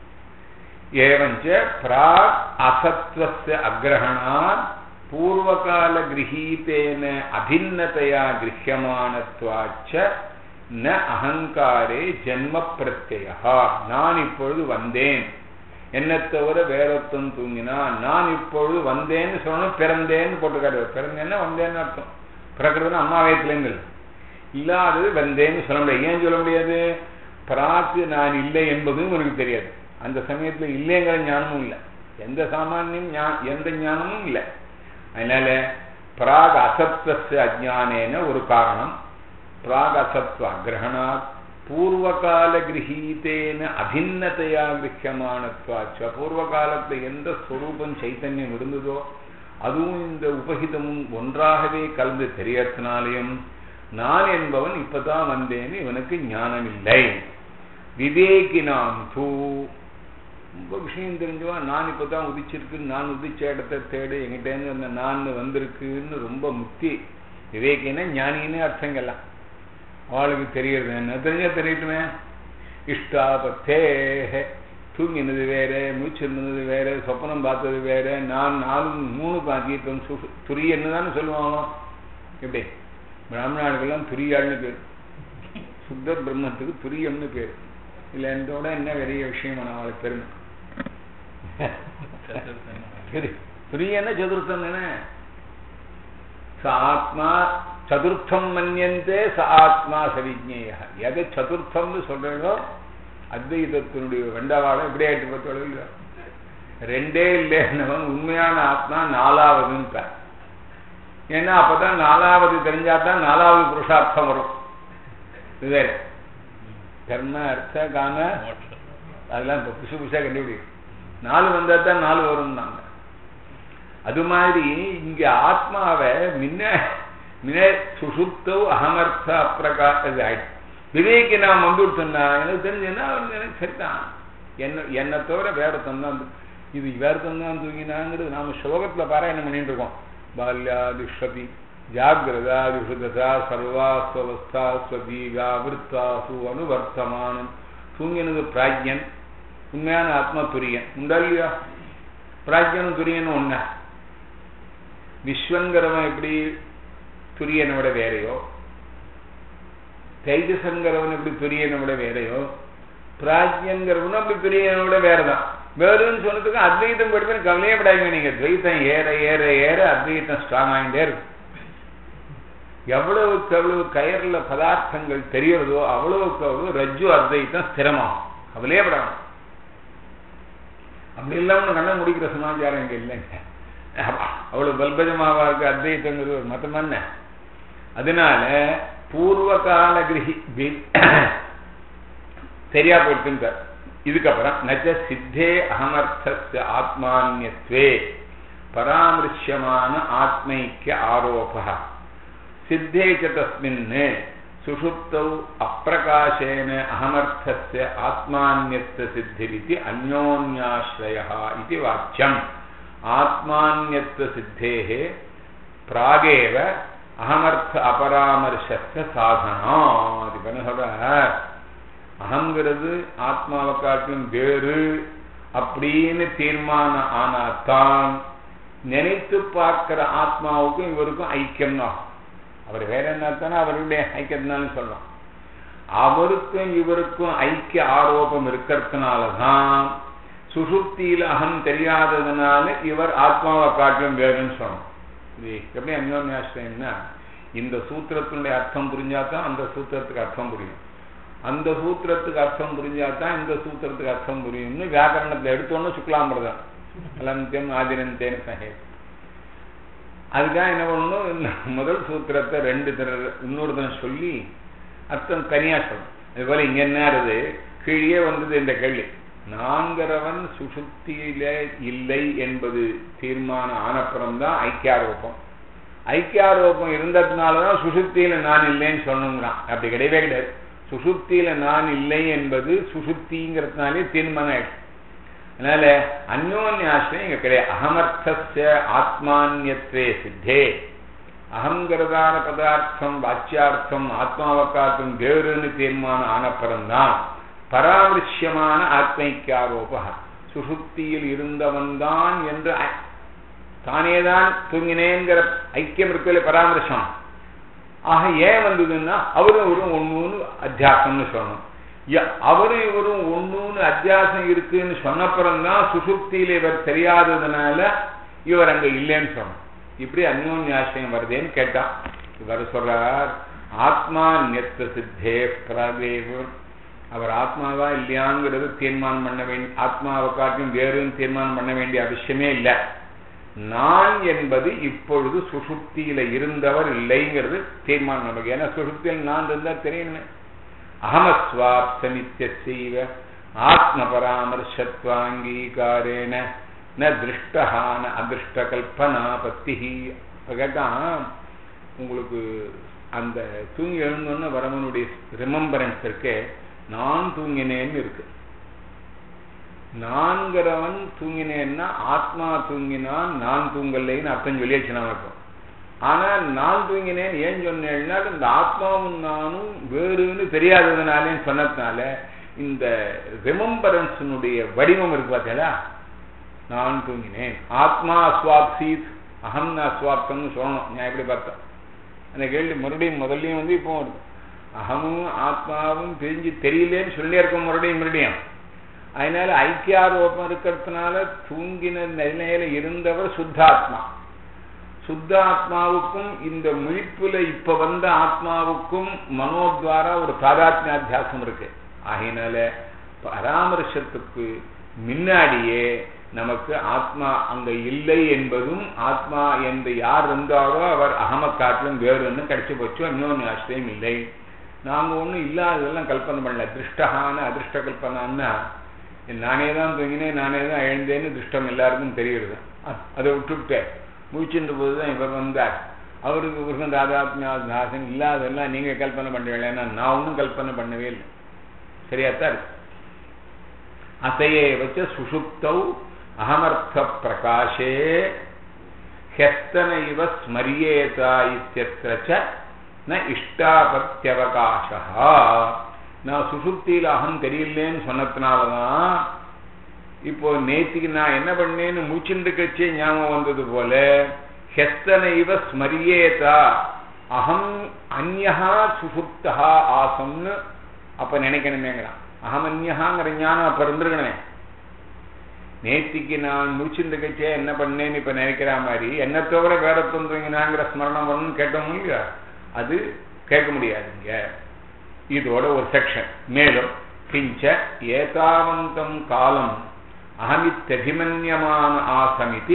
ஏவஞ்ச பிராக் அசத்வஸ்ய அக்ரஹணாத் பூர்வகால கிரகீத்தேன அபின்னதையா கிரகியமானத்வாச்ச ந அகங்காரே ஜென்ம பிரத்யா நான் இப்பொழுது வந்தேன் என்ன தவிர வேறொத்தம் தூங்கினா நான் இப்பொழுது வந்தேன்னு சொல்லணும் பிறந்தேன்னு போட்டுக்காரு பிறந்தேன்னா வந்தேன்னு அர்த்தம் பிறக்கிறதுனா அம்மா வயசுலேருந்து இல்லாதது வந்தேன்னு சொல்ல முடியாது ஏன் சொல்ல முடியாது பிராக்கு நான் இல்லை என்பதும் உனக்கு தெரியாது அந்த சமயத்துல இல்லைங்கிற ஞானமும் இல்லை எந்த சாமானியம் எந்த ஞானமும் இல்லை அதனால பிராக் அசத்வச அஜானேன ஒரு காரணம் பிராக் அசத்வ கிரகணாத் பூர்வகால கிரகீத்தேன அபின்னதையா கிரகியமானத்வாச்ச பூர்வ காலத்துல எந்த ஸ்வரூபம் சைத்தன்யம் இருந்ததோ அதுவும் இந்த உபகிதமும் ஒன்றாகவே கலந்து தெரியறதுனாலையும் நான் என்பவன் இப்பதான் வந்தேன்னு இவனுக்கு ஞானம் இல்லை விவேகினாம் தூ ரொம்ப விஷயம் தெரிஞ்சவா நான் இப்பதான் உதிச்சிருக்கு நான் உதிச்ச இடத்தை தேடு எங்கிட்டேருந்து அந்த நான் வந்திருக்குன்னு ரொம்ப முக்தி விவேகின ஞானின்னு அர்த்தங்கள்லாம் அவளுக்கு தெரியறது என்ன தெரிஞ்சா தெரியட்டுமே இஷ்டாபத்தே தூங்கினது வேற மூச்சிருந்தது வேற சொப்பனம் பார்த்தது வேற நான் நாலும் மூணு பாக்கீட்டம் துரியன்னு தானே சொல்லுவாங்க எப்படி பிராமணாளுக்கெல்லாம் துரியாள்னு பேர் சுத்த பிரம்மத்துக்கு துரியம்னு பேர் இல்லை இதோட என்ன பெரிய விஷயம் அவளுக்கு பெருமை துரியன்னா சதுர்த்தம் தானே ச ஆத்மா சதுர்த்தம் மன்யந்தே ச ஆத்மா சவிஜ்ஞேய எதை சதுர்த்தம்னு சொல்றதோ அத்வைதத்தினுடைய வெண்டவாளம் இப்படி ஆயிட்டு பார்த்தோம் இல்லை ரெண்டே இல்லைன்னவன் உண்மையான ஆத்மா நாலாவதுன்னு ஏன்னா அப்பதான் நாலாவது தெரிஞ்சாதான் நாலாவது புருஷார்த்தம் வரும் இது கர்ம அர்த்த காம அதெல்லாம் இப்போ புதுசு புதுசாக கண்டுபிடிக்கும் நாலு வந்தா தான் நாலு வரும் நாங்க அது மாதிரி இங்க ஆத்மாவை முன்ன முன்ன சுசுப்தோ அகமர்த்த அப்பிரகாச ஆயிடுச்சு விவேக்கு நான் வந்துவிட்டோம்னா எனக்கு தெரிஞ்சுன்னா அவருக்கு எனக்கு சரிதான் என்ன என்னை தவிர வேற தந்தான் இது வேற தந்தான் தூங்கினாங்கிறது நாம ஸ்லோகத்துல பாராயணம் பண்ணிட்டு இருக்கோம் பால்யாதிஷபி ஜாகிரதாதிஷுதா சர்வாஸ்வஸ்தா ஸ்வதீகா விற்த்தாசு அனுவர்த்தமானம் தூங்கினது பிராஜ்யன் உண்மையான ஆத்மா துரியன் உண்டா இல்லையா பிராஜ்யனும் துரியனும் ஒண்ணா விஸ்வங்கிறவன் எப்படி துரியனை விட வேறையோ தைஜசங்கிறவன் எப்படி துரியனை விட வேறையோ பிராஜ்யங்கிறவனும் அப்படி துரியனை விட வேறதான் வேறுன்னு சொன்னதுக்கு அத்வைதம் படிப்பேன் கவலையே படாதீங்க நீங்க துவைத்தம் ஏற ஏற ஏற அத்வைத்தம் ஸ்ட்ராங் ஆகிட்டே இருக்கும் எவ்வளவுக்கு எவ்வளவு கயர்ல பதார்த்தங்கள் தெரியறதோ அவ்வளவுக்கு அவ்வளவு ரஜ்ஜு அத்வைத்தம் ஸ்திரமாகும் கவலையே படாமல் அப்படி இல்லாம கண்ண முடிக்கிற சமாச்சாரம் இங்க இல்லைங்க அவ்வளவு பல்பஜமாவா இருக்கு அத்வைத்தங்கிறது ஒரு மதம் என்ன அதனால பூர்வ கால கிரகி சரியா போட்டுங்க இதுக்கப்புறம் நச்ச சித்தே அகமர்த்த ஆத்மான்யத்வே பராமரிஷ்யமான ஆத்மைக்கிய ஆரோப சித்தே ச தஸ்மின் சுஷுப்தௌ அப்பிரகாசேன அகமர்த்தஸ்ய ஆத்மான்யத்த சித்திரிதி அந்யோன்யாஸ்ரய இது வாக்கியம் ஆத்மான்யத்த சித்தேः பிராகேவ அகமர்த்த அபராமர்ஷஸ்ய சாதனா அது என்ன சொல்ற அகங்கிறது ஆத்மாவை காட்டும் வேறு அப்படின்னு தீர்மானம் ஆனாத்தான் நினைத்து பார்க்கிற ஆத்மாவுக்கும் இவருக்கும் ஐக்கியம் தான் அவர் வேற என்னத்தானே அவருடைய ஐக்கியத்தினாலும் சொல்றோம் அவருக்கும் இவருக்கும் ஐக்கிய ஆரோபம் இருக்கிறதுனாலதான் சுசுப்தியில அகம் தெரியாததுனால இவர் ஆத்மாவை காட்டும் வேறுன்னு சொன்னோம் இது எப்படி அந்யோன்யாசிரியம்னா இந்த சூத்திரத்தினுடைய அர்த்தம் புரிஞ்சாதான் அந்த சூத்திரத்துக்கு அர்த்தம் புரியும் அந்த சூத்திரத்துக்கு அர்த்தம் புரிஞ்சாதான் இந்த சூத்திரத்துக்கு அர்த்தம் புரியும்னு வியாக்கரணத்துல எடுத்தோன்னு சுக்லாமிரதம் அலந்தியம் ஆதினந்தேன்னு சகே அதுக்காக என்ன பண்ணணும் முதல் சூத்திரத்தை ரெண்டு தர இன்னொரு தினம் சொல்லி அர்த்தம் தனியா சொல்லணும் அது போல இங்க என்னது கீழே வந்தது இந்த கேள்வி நான்கிறவன் சுசுப்தியில இல்லை என்பது தீர்மானம் ஆனப்புறம் தான் ஐக்கியாரோபம் ஐக்கியாரோபம் இருந்ததுனாலதான் சுசுப்தியில நான் இல்லைன்னு சொல்லணுங்கிறான் அப்படி கிடையவே கிடையாது சுசுப்தியில நான் இல்லை என்பது சுசுப்திங்கிறதுனாலே தீர்மானம் ஆயிடுச்சு அதனால அந்யோன்யாசிரியம் இங்க கிடையாது அகமர்த்தஸ்ய ஆத்மான்யத்வே சித்தே அகங்கிறதான பதார்த்தம் வாச்சியார்த்தம் ஆத்மாவை காட்டும் வேறுன்னு தீர்மானம் ஆனப்புறம்தான் பராமரிஷ்யமான ஆத்மைக்காரோப சுசுப்தியில் இருந்தவன்தான் என்று தானேதான் தூங்கினேங்கிற ஐக்கியம் இருக்கல பராமரிசம் ஆக ஏன் வந்ததுன்னா அவரும் இவரும் ஒண்ணுன்னு அத்தியாசம்னு சொல்லணும் அவரும் இவரும் ஒண்ணுன்னு அத்தியாசம் இருக்குன்னு சொன்னப்புறம் தான் சுசுப்தியில இவர் தெரியாததுனால இவர் அங்க இல்லைன்னு சொன்னோம் இப்படி அந்யோன்யாசிரியம் வருதேன்னு கேட்டான் இவர் சொல்றார் ஆத்மா நெத்த சித்தே பிரதேவர் அவர் ஆத்மாவா இல்லையாங்கிறது தீர்மானம் பண்ண வேண்டிய ஆத்மாவை காட்டியும் வேறும் தீர்மானம் பண்ண வேண்டிய அவசியமே இல்லை நான் என்பது இப்பொழுது சுசுப்தியில இருந்தவர் இல்லைங்கிறது தீர்மானம் நமக்கு ஏன்னா சுசுப்தியில் நான் இருந்தா தெரியணுமே அகமஸ்வாப்த நித்தியசைவ ஆத்ம பராமர்ஷத்வாங்கீகாரேன ந திருஷ்டஹா ந அதிருஷ்ட கல்பனா பத்தி கேட்டான் உங்களுக்கு அந்த தூங்கி எழுந்தோன்னு வரவனுடைய ரிமம்பரன்ஸ் இருக்கு நான் தூங்கினேன்னு இருக்கு நான்கிறவன் தூங்கினேன்னா ஆத்மா தூங்கினான் நான் தூங்கலைன்னு அர்த்தம் சொல்லியாச்சு நமக்கு ஆனா நான் தூங்கினேன் ஏன் சொன்னேன்னா இந்த ஆத்மாவும் நானும் வேறுன்னு தெரியாததுனாலேன்னு சொன்னதுனால இந்த ரிமம்பரன்ஸினுடைய வடிவம் இருக்கு பார்த்தீங்களா நான் தூங்கினேன் ஆத்மா அஸ்வாப்சீத் அகம் அஸ்வாப்தம்னு சொல்லணும் நான் எப்படி பார்த்தேன் அந்த கேள்வி மறுபடியும் முதல்லையும் வந்து இப்போ வருது அகமும் ஆத்மாவும் பிரிஞ்சு தெரியலேன்னு சொல்லி இருக்கும் மறுபடியும் மறுபடியும் அதனால ஐக்கியாரோபம் இருக்கிறதுனால தூங்கின நிலையில இருந்தவர் சுத்தாத்மா சுத்த ஆத்மாவுக்கும் இந்த முழிப்புல இப்ப வந்த ஆத்மாவுக்கும் மனோத்வாரா ஒரு தாதாத்மியாத்தியாசம் இருக்கு ஆகையினால பராமரிசத்துக்கு முன்னாடியே நமக்கு ஆத்மா அங்க இல்லை என்பதும் ஆத்மா என்று யார் இருந்தாரோ அவர் அகமக்காட்டிலும் வேறுன்னு கிடைச்சி போச்சு இன்னொன்று ஆசிரியம் இல்லை நாங்க ஒன்றும் இல்லாததெல்லாம் கல்பனை பண்ணல திருஷ்டகான அதிர்ஷ்ட கல்பனான்னா நானே தான் தூங்கினேன் நானே தான் எழுந்தேன்னு திருஷ்டம் எல்லாருக்கும் தெரியுது அதை விட்டுவிட்டேன் மூச்சுன்ற போது தான் இவர் வந்தார் அவருக்கு இவருக்கும் ராதாத்மியாசாசன் இல்லாதெல்லாம் நீங்க கல்பனை பண்ணுவீங்களேன்னா நான் ஒன்றும் கல்பனை பண்ணவே இல்லை சரியாத்தான் இருக்கு அசையே வச்ச சுஷுப்தௌ அகமர்த்த பிரகாஷே ஹெஸ்தன இவ ஸ்மரியேதா இத்தியத்திர ந இஷ்டாபத்தியவகாசா நான் சுசுப்தியில் அகம் தெரியலேன்னு சொன்னதுனாலதான் இப்போ நேத்திக்கு நான் என்ன பண்ணேன்னு மூச்சுண்டு கட்சியே ஞாபகம் வந்தது போல ஹெஸ்தன இவ ஸ்மரியேதா அகம் அந்யஹா சுசுப்தா ஆசம்னு அப்ப நினைக்கணுமேங்கிறான் அகம் அந்யஹாங்கிற ஞானம் அப்ப இருந்திருக்கணுமே நேத்திக்கு நான் முடிச்சிருந்த கட்சியா என்ன பண்ணேன்னு இப்ப நினைக்கிற மாதிரி என்ன தவிர வேற தந்துவீங்கன்னாங்கிற ஸ்மரணம் வரணும்னு கேட்டோம் இல்லையா அது கேட்க முடியாதுங்க இதோட ஒரு செக்ஷன் மேலும் கிஞ்ச ஏதாவந்தம் காலம் அகமித்தபிமன்யமான ஆசமிதி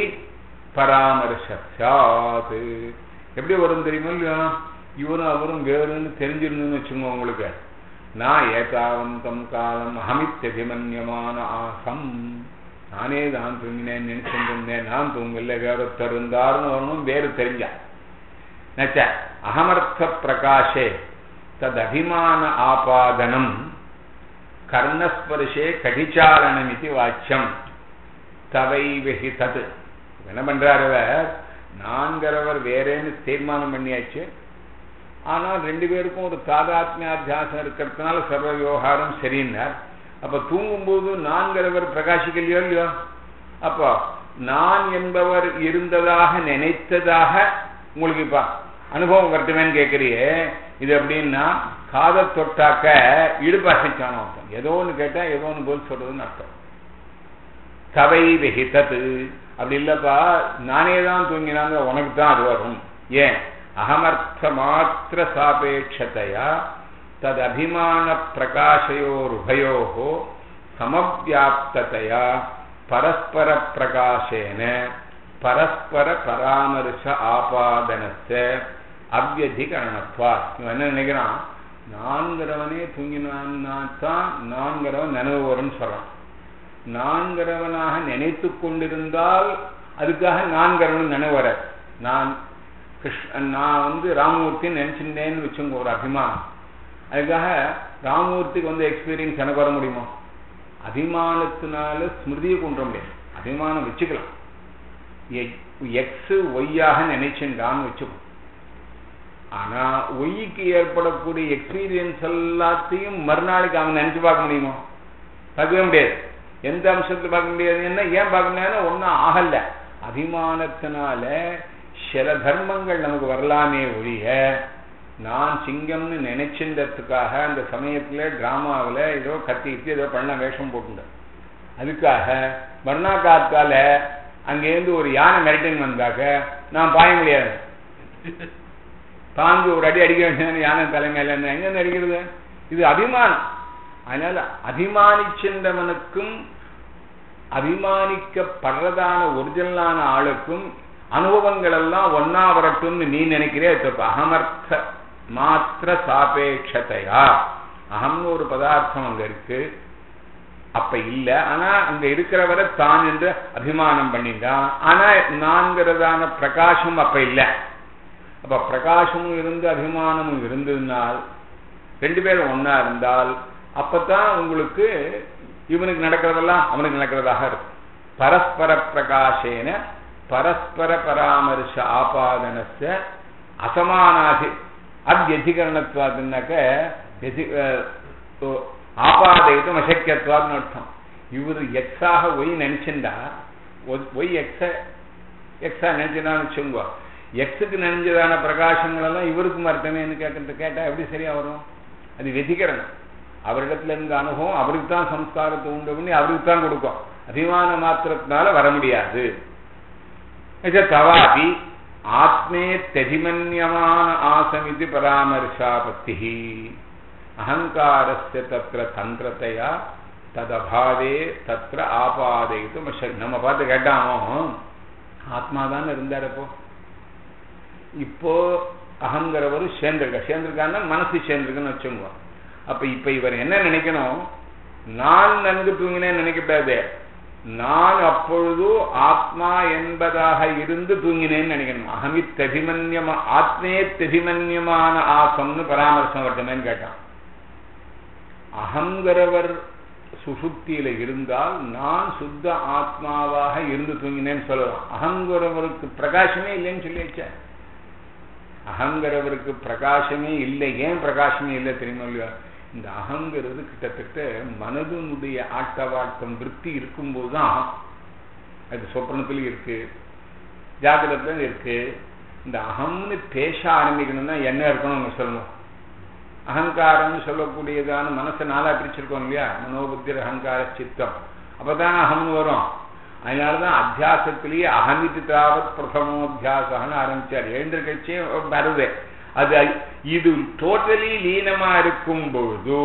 பராமர்சாத் எப்படி வரும் தெரியுமா இல்லையா இவரும் அவரும் வேறுன்னு தெரிஞ்சிருந்துன்னு வச்சுங்க உங்களுக்கு நான் ஏதாவந்தம் காலம் அகமித்தபிமன்யமான ஆசம் நானே தான் தூங்கினேன் நினைச்சிருந்தேன் நான் தூங்கல வேறொருத்தர் இருந்தாருன்னு வரணும் வேறு தெரிஞ்சா நச்ச அகமர்த்த பிரகாஷே ததபிமான ஆபாதனம் கர்ணஸ்பர்ஷே கடிச்சாரணம் இது வாக்கியம் தவைவகி தது என்ன பண்றாரு நான்கிறவர் வேறேன்னு தீர்மானம் பண்ணியாச்சு ஆனால் ரெண்டு பேருக்கும் ஒரு தாதாத்மியாத்தியாசம் இருக்கிறதுனால சர்வ விவகாரம் சரின்னார் அப்ப தூங்கும்போது நான்கிறவர் பிரகாசிக்கலையோ இல்லையோ அப்போ நான் என்பவர் இருந்ததாக நினைத்ததாக உங்களுக்கு இப்ப அனுபவம் வரட்டுமேன்னு கேட்கறியே இது எப்படின்னா காதை தொட்டாக்க இடுபாசிச்சான அர்த்தம் ஏதோ ஒன்று கேட்டா ஏதோ ஒன்று போல் சொல்றதுன்னு அர்த்தம் தவை வெகித்தது அப்படி இல்லப்பா நானே தான் தூங்கினாங்க உனக்கு தான் அது வரும் ஏன் அகமர்த்த மாத்திர சாபேட்சத்தையா தது அபிமான பிரகாசயோருபயோ சமவியாப்ததையா பரஸ்பர பிரகாசேன பரஸ்பர பராமரிச ஆபாதனத்தை அவ்வதிகரணத்வா இவன் என்ன நினைக்கிறான் நான்கிறவனே தூங்கினான்னா தான் நான்கிறவன் நினைவு வரும்னு சொல்றான் நான்கிறவனாக நினைத்து கொண்டிருந்தால் அதுக்காக நான்கிறவன் நினைவு வர நான் கிருஷ்ணன் நான் வந்து ராமமூர்த்தின்னு நினைச்சிருந்தேன்னு வச்சுங்க ஒரு அபிமானம் அதுக்காக ராமமூர்த்திக்கு வந்து எக்ஸ்பீரியன்ஸ் எனக்கு வர முடியுமா அபிமானத்தினால ஸ்மிருதியை கொண்டு முடியாது அபிமானம் வச்சுக்கலாம் எக்ஸ் ஒய்யாக நினைச்சுட்டான்னு வச்சுக்கோ ஆனா ஒய்க்கு ஏற்படக்கூடிய எக்ஸ்பீரியன்ஸ் எல்லாத்தையும் மறுநாளைக்கு அவன் நினைச்சு பார்க்க முடியுமா பார்க்கவே முடியாது எந்த அம்சத்துல பார்க்க முடியாது என்ன ஏன் பார்க்க முடியாதுன்னா ஒன்னும் ஆகல அபிமானத்தினால சில தர்மங்கள் நமக்கு வரலாமே ஒழிய நான் சிங்கம்னு நினைச்சின்றதுக்காக அந்த சமயத்துல டிராமாவில் ஏதோ கத்திட்டு ஏதோ பண்ண வேஷம் போட்டுட்டேன் அதுக்காக மர்ணா காத்தால அங்கேருந்து ஒரு யானை மிரட்டின்னு வந்தாக்க நான் பாய முடியாது தாங்கி ஒரு அடி அடிக்க வேண்டியது யானை தலைமையில என்ன எங்க அடிக்கிறது இது அபிமானம் அதனால அபிமானிச்சென்றவனுக்கும் அபிமானிக்கப்படுறதான ஒரிஜினலான ஆளுக்கும் அனுபவங்கள் எல்லாம் ஒன்னா வரட்டும்னு நீ நினைக்கிறே அகமர்த்த மாத்திர சாபேட்சத்தையா அகம்னு ஒரு பதார்த்தம் அங்க இருக்கு அப்ப இல்ல ஆனா அங்க இருக்கிறவரை தான் என்று அபிமானம் பண்ணிட்டான் ஆனா நான்கிறதான பிரகாசம் அப்ப இல்ல அப்ப பிரகாசமும் இருந்து அபிமானமும் இருந்ததுனால் ரெண்டு பேரும் ஒன்னா இருந்தால் அப்பதான் உங்களுக்கு இவனுக்கு நடக்கிறதெல்லாம் அவனுக்கு நடக்கிறதாக இருக்கும் பரஸ்பர பிரகாசேன பரஸ்பர பராமரிச ஆபாதனச அசமானாதி அத்தியதிகரணத்துவாதுனாக்க ஆபாதயிட்டும் அசக்கியத்துவாதுன்னு அர்த்தம் இவர் எக்ஸாக ஒய் நினைச்சிருந்தா ஒய் எக்ஸ எக்ஸா நினைச்சுனான்னு வச்சுங்க எக்ஸுக்கு நினைஞ்சதான பிரகாசங்கள் எல்லாம் இவருக்கும் அர்த்தமேன்னு கேட்கறது கேட்டா எப்படி சரியா வரும் அது வெதிகரணம் அவரிடத்துல இருந்த அனுபவம் அவருக்கு தான் சம்ஸ்காரத்தை உண்டு பண்ணி அவருக்கு தான் கொடுக்கும் அபிமான மாத்திரத்தினால வர முடியாது தவாபி ஆத்மே தெதிமன்யமான ஆசமிதி பராமர்ஷாபத்தி அகங்காரஸ்ய தத்திர தந்திரத்தையா ததபாவே தத்திர ஆபாதைத்து நம்ம பார்த்து கேட்டாமோ ஆத்மா தான் இருந்தார் அப்போ இப்போ அகங்கிறவர் சேர்ந்திருக்க சேர்ந்திருக்காருன்னா மனசு சேர்ந்திருக்குன்னு வச்சுங்க அப்ப இப்ப இவர் என்ன நினைக்கணும் நான் நன்கு தூங்கினேன்னு நினைக்கக்கூடாது நான் அப்பொழுது ஆத்மா என்பதாக இருந்து தூங்கினேன்னு நினைக்கணும் அகமி தெதிமன்யமா ஆத்மே தெதிமன்யமான ஆசம்னு பராமர்சம் வரட்டுமேன்னு கேட்டான் அகங்கிறவர் சுசுப்தியில இருந்தால் நான் சுத்த ஆத்மாவாக இருந்து தூங்கினேன்னு சொல்லலாம் அகங்கிறவருக்கு பிரகாசமே இல்லைன்னு சொல்லி வச்சேன் அகங்கிறவருக்கு பிரகாசமே இல்லை ஏன் பிரகாசமே இல்லை தெரியுமா இல்லையா இந்த அகங்கிறது கிட்டத்தட்ட மனதனுடைய ஆட்டவாட்டம் விற்பி இருக்கும்போது தான் அது சொப்பனத்திலும் இருக்கு ஜாகிரத்திலும் இருக்கு இந்த அகம்னு பேச ஆரம்பிக்கணும்னா என்ன இருக்கணும்னு சொல்லணும் அகங்காரம்னு சொல்லக்கூடியதான மனசை நாளா பிரிச்சிருக்கோம் இல்லையா மனோபுத்திர அகங்கார சித்தம் அப்பதான் அகம்னு வரும் அதனாலதான் அத்தியாசத்திலேயே அகமிட்டு தாவத் பிரதமோத்தியாசம்னு ஆரம்பிச்சார் எழுந்திர கட்சியே வருது அது இது டோட்டலி லீனமா இருக்கும் பொழுது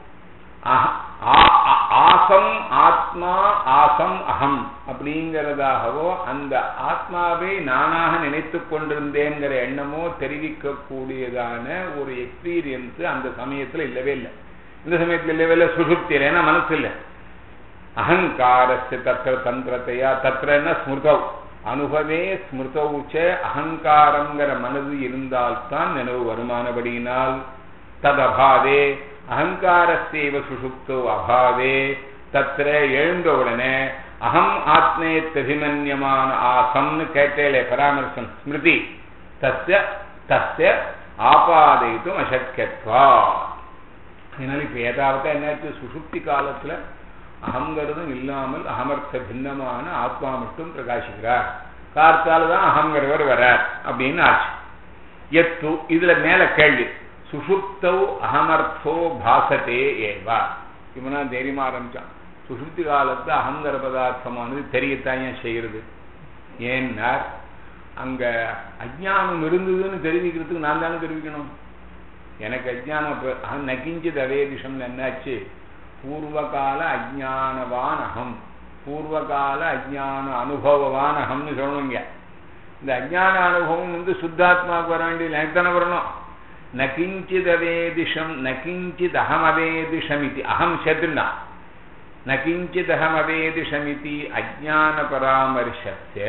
ஆசம் ஆத்மா ஆசம் அகம் அப்படிங்கிறதாகவோ அந்த ஆத்மாவை நானாக நினைத்து கொண்டிருந்தேங்கிற எண்ணமோ தெரிவிக்க கூடியதான ஒரு எக்ஸ்பீரியன்ஸ் அந்த சமயத்துல இல்லவே இல்லை இந்த சமயத்துல இல்லவே இல்லை சுசுப்தியில் ஏன்னா மனசு இல்லை அகங்காரஸ்ய தத்திர தந்திரத்தையா தத்திரன்னா ஸ்மிருதவ் அனுபவே ஸ்மிருதவுச்ச அகங்காரங்கிற மனது இருந்தால்தான் நினைவு வருமானபடியினால் ததபாவே அகங்காரஸ்தேவ சுசுப்தோ அபாவே தத்திர எழுந்த உடனே அகம் ஆத்மே தபிமன்யமான ஆசம்னு கேட்டேலே பராமர்சம் ஸ்மிருதி தஸ்ய தஸ்ய ஆபாதைத்தும் அசக்கியத்வா அதனால இப்ப ஏதாவது என்னாச்சு சுசுப்தி காலத்துல அகங்கிறதும் இல்லாமல் அகமர்த்த பின்னமான ஆத்மா மட்டும் பிரகாசிக்கிறார் கார்த்தால தான் அகங்கிறவர் வரார் அப்படின்னு ஆச்சு எத்து இதுல மேல கேள்வி சுசுப்தௌ அகமர்த்தோ பாசத்தே ஏவா இவனா தைரியமா ஆரம்பிச்சான் சுசுப்தி காலத்து அகங்கர பதார்த்தமானது தெரியத்தான் ஏன் செய்கிறது ஏன்னா அங்க அஜானம் இருந்ததுன்னு தெரிவிக்கிறதுக்கு நான் தானே தெரிவிக்கணும் எனக்கு அஜானம் நகிஞ்சித் அதே விஷயம் என்னாச்சு பூர்வகால அஜானவான் அகம் பூர்வகால அஜான அனுபவவான் அகம்னு சொல்லணுங்க இந்த அஜான அனுபவம் வந்து சுத்தாத்மாவுக்கு வர வேண்டிய எனக்கு தானே வரணும் நகிஞ்சித் அவேதிஷம் நகிஞ்சித் அகம் அவேதிஷம் இது அகம் சேர்த்துண்டா நகிஞ்சித் அகம் அவேதிஷமிதி அஜான பராமர்ஷஸ்ய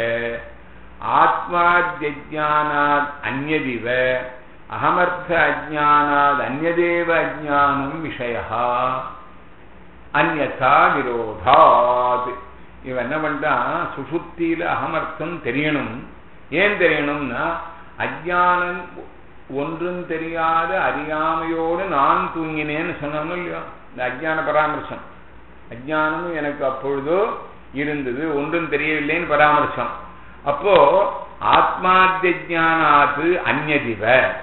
ஆத்மாத்யஜானாத் அந்யதிவ அகமர்த்த அஜானாத் அந்நதேவ அஜானம் விஷயா அந்நா விரோதாத் இவன் என்ன பண்ணிட்டான் சுசுப்தியில அகமர்த்தம் தெரியணும் ஏன் தெரியணும்னா அஜானம் ஒன்றும் தெரியாத அறியாமையோடு நான் தூங்கினேன்னு சொன்னோம் இல்லையோ இந்த அஜான பராமர்சம் அஜானமும் எனக்கு அப்பொழுதோ இருந்தது ஒன்றும் தெரியவில்லைன்னு பராமர்சம் அப்போ ஆத்மாத்தியானாத்து அந்நதிவ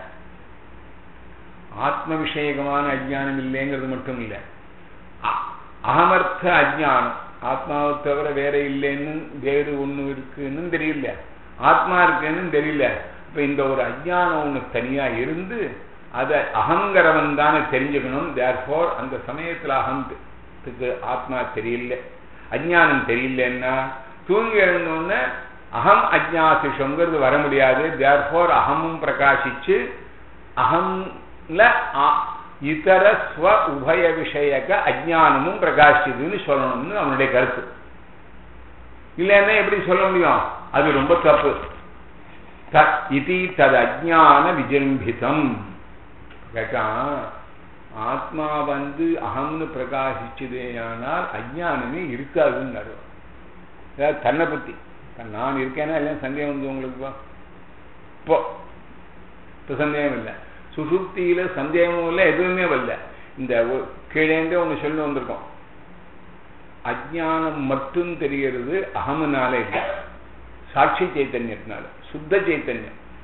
ஆத்ம விஷயகமான அஜானம் இல்லைங்கிறது மட்டும் இல்லை அகமர்த்த அஜானம் ஆத்மாவை தவிர வேற இல்லைன்னு வேறு ஒண்ணு இருக்குன்னு தெரியல ஆத்மா இருக்குன்னு தெரியல இப்ப இந்த ஒரு அஜானம் ஒண்ணு தனியா இருந்து அதை அகங்கரவன் தானே தெரிஞ்சுக்கணும் தேர்ஃபோர் அந்த சமயத்துல அகத்துக்கு ஆத்மா தெரியல அஜானம் தெரியலன்னா தூங்கி எழுந்தோடனே அகம் அஜாசிஷங்கிறது வர முடியாது தேர்ஃபோர் அகமும் பிரகாசிச்சு அகம்ல இதர ஸ்வ உபய விஷயக்க அஜானமும் பிரகாசிதுன்னு சொல்லணும்னு அவனுடைய கருத்து இல்லைன்னா எப்படி சொல்ல முடியும் அது ரொம்ப தப்பு இது தது அஜான விஜம்பிதம் கேட்டான் ஆத்மா வந்து அகம்னு பிரகாசிச்சதேயானால் அஜானமே இருக்காதுன்னு அதாவது தன்னை பத்தி நான் இருக்கேன்னா இல்லையா சந்தேகம் வந்து உங்களுக்கு இப்போ இப்போ சந்தேகம் இல்லை சுசுப்தியில சந்தேகமும் இல்லை எதுவுமே வரல இந்த கீழேந்தே ஒன்று சொல்லி வந்திருக்கோம் அஜானம் மட்டும் தெரியறது அகமனால இல்லை சாட்சி சைத்தன்யத்தினால சுத்த சைத்தன்யம்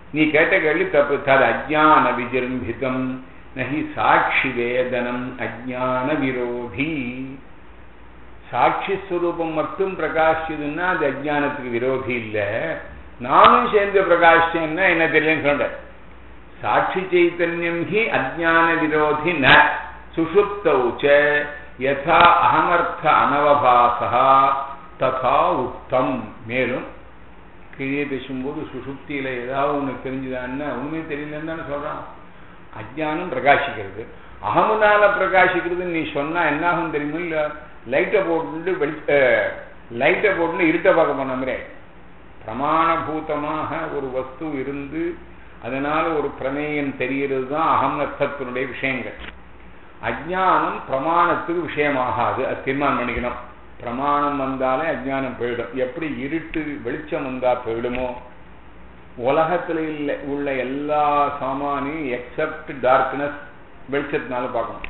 நீ கேட்ட கேள்வி தப்பு தது அஜான விஜிரும்பிதம் நகி சாட்சி வேதனம் அஜான விரோதி சாட்சி ஸ்வரூபம் மட்டும் பிரகாசிச்சதுன்னா அது அஜானத்துக்கு விரோதி இல்லை நானும் சேர்ந்து பிரகாசிச்சேன்னா என்ன தெரியலன்னு சொல்றேன் சாட்சி சைத்தன்யம் ஹி அஜான விரோதி ந சுஷுப்தௌ ச யதா அகமர்த்த அனவபாசா ததா உத்தம் மேலும் கீழே பேசும்போது சுசுப்தியில ஏதாவது ஒண்ணு தெரிஞ்சுதான்னா ஒண்ணுமே தெரியலன்னு தானே சொல்றான் அஜ்ஞானம் பிரகாசிக்கிறது அகமுனால பிரகாசிக்கிறதுன்னு நீ சொன்னா என்ன ஆகும் தெரியுமா இல்ல லைட்டை போட்டு வெளி லைட்டை போட்டு இருட்டை பார்க்க போன மாதிரி பிரமாணபூதமாக ஒரு வஸ்து இருந்து அதனால ஒரு பிரமேயம் தெரிகிறது தான் அகமர்த்தத்தினுடைய விஷயங்கள் அஜ்ஞானம் பிரமாணத்துக்கு விஷயமாகாது அது தீர்மானம் பண்ணிக்கணும் பிரமாணம் வந்தாலே அஜ்ஞானம் போயிடும் எப்படி இருட்டு வெளிச்சம் வந்தா போயிடுமோ உலகத்துல இல்ல உள்ள எல்லா சாமானையும் எக்ஸப்ட் டார்க்னஸ் வெளிச்சத்தினால பார்க்கணும்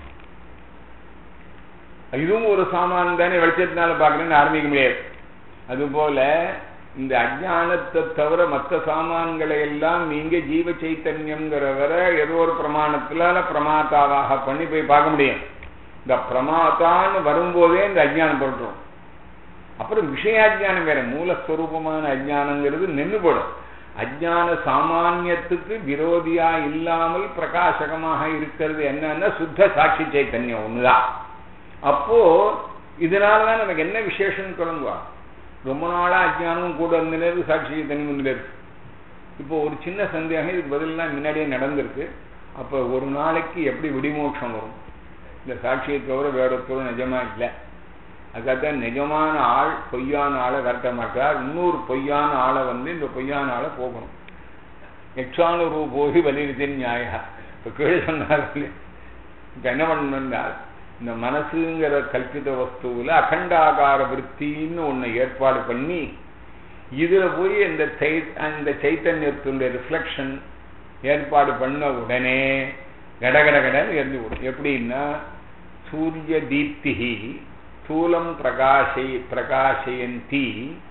இதுவும் ஒரு சாமான் தானே வெளிச்சத்தினால பார்க்கணும்னு ஆரம்பிக்க முடியாது அதுபோல இந்த அஜானத்தை தவிர மற்ற சாமான்களை எல்லாம் நீங்க ஜீவ சைத்தன்யம்ங்கிறவர ஏதோ ஒரு பிரமாணத்துல பிரமாத்தாவாக பண்ணி போய் பார்க்க முடியும் இந்த பிரமாத்தான்னு வரும்போதே இந்த அஜ்ஞானம் போட்டுரும் அப்புறம் விஷயாஜானம் வேற மூலஸ்வரூபமான அஜ்ஞானங்கிறது நின்று போடும் அஜ்ஞான சாமானியத்துக்கு விரோதியா இல்லாமல் பிரகாசகமாக இருக்கிறது என்னன்னா சுத்த சாட்சி சைத்தன்யம் ஒண்ணுதான் அப்போ இதனாலதான் நமக்கு என்ன விசேஷம் தொடங்குவா ரொம்ப நாளா அஜ்ஞானமும் கூட இருந்தது சாட்சி சைத்தன்யம் இருந்தது இப்போ ஒரு சின்ன சந்தேகம் இதுக்கு பதிலாம் முன்னாடியே நடந்திருக்கு அப்ப ஒரு நாளைக்கு எப்படி விடிமோட்சம் வரும் இந்த சாட்சியை தவிர வேற ஒருத்தரும் நிஜமா இல்லை அதுக்காகத்தான் நிஜமான ஆள் பொய்யான ஆளை விரட்ட மாட்டார் இன்னொரு பொய்யான ஆளை வந்து இந்த பொய்யான ஆளை போகணும் யக்ஷானுரு போய் வலியுறுத்தின் நியாயா இப்ப கீழே சொன்னார்கள் இப்ப என்ன பண்ணணும்னால் இந்த மனசுங்கிற கல்பித வஸ்துவில் அகண்டாகார விற்த்தின்னு ஒண்ணு ஏற்பாடு பண்ணி இதுல போய் இந்த அந்த சைத்தன்யத்தினுடைய ரிஃப்ளெக்ஷன் ஏற்பாடு பண்ண உடனே கடகட கடன்னு எரிஞ்சு விடும் எப்படின்னா சூரிய தீப்திகி ஸ்தூலம் பிரகாசை பிரகாசயந்தி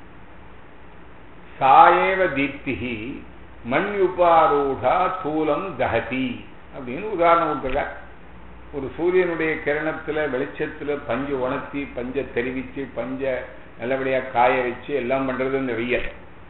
சாயேவ தீப்திகி மண் உபாரூடா ஸ்தூலம் தகதி அப்படின்னு உதாரணம் கொடுத்துருக்க ஒரு சூரியனுடைய கிரணத்துல வெளிச்சத்துல பஞ்சு உணர்த்தி பஞ்ச தெரிவிச்சு பஞ்ச நல்லபடியா காய வச்சு எல்லாம் பண்றது இந்த வெய்யல்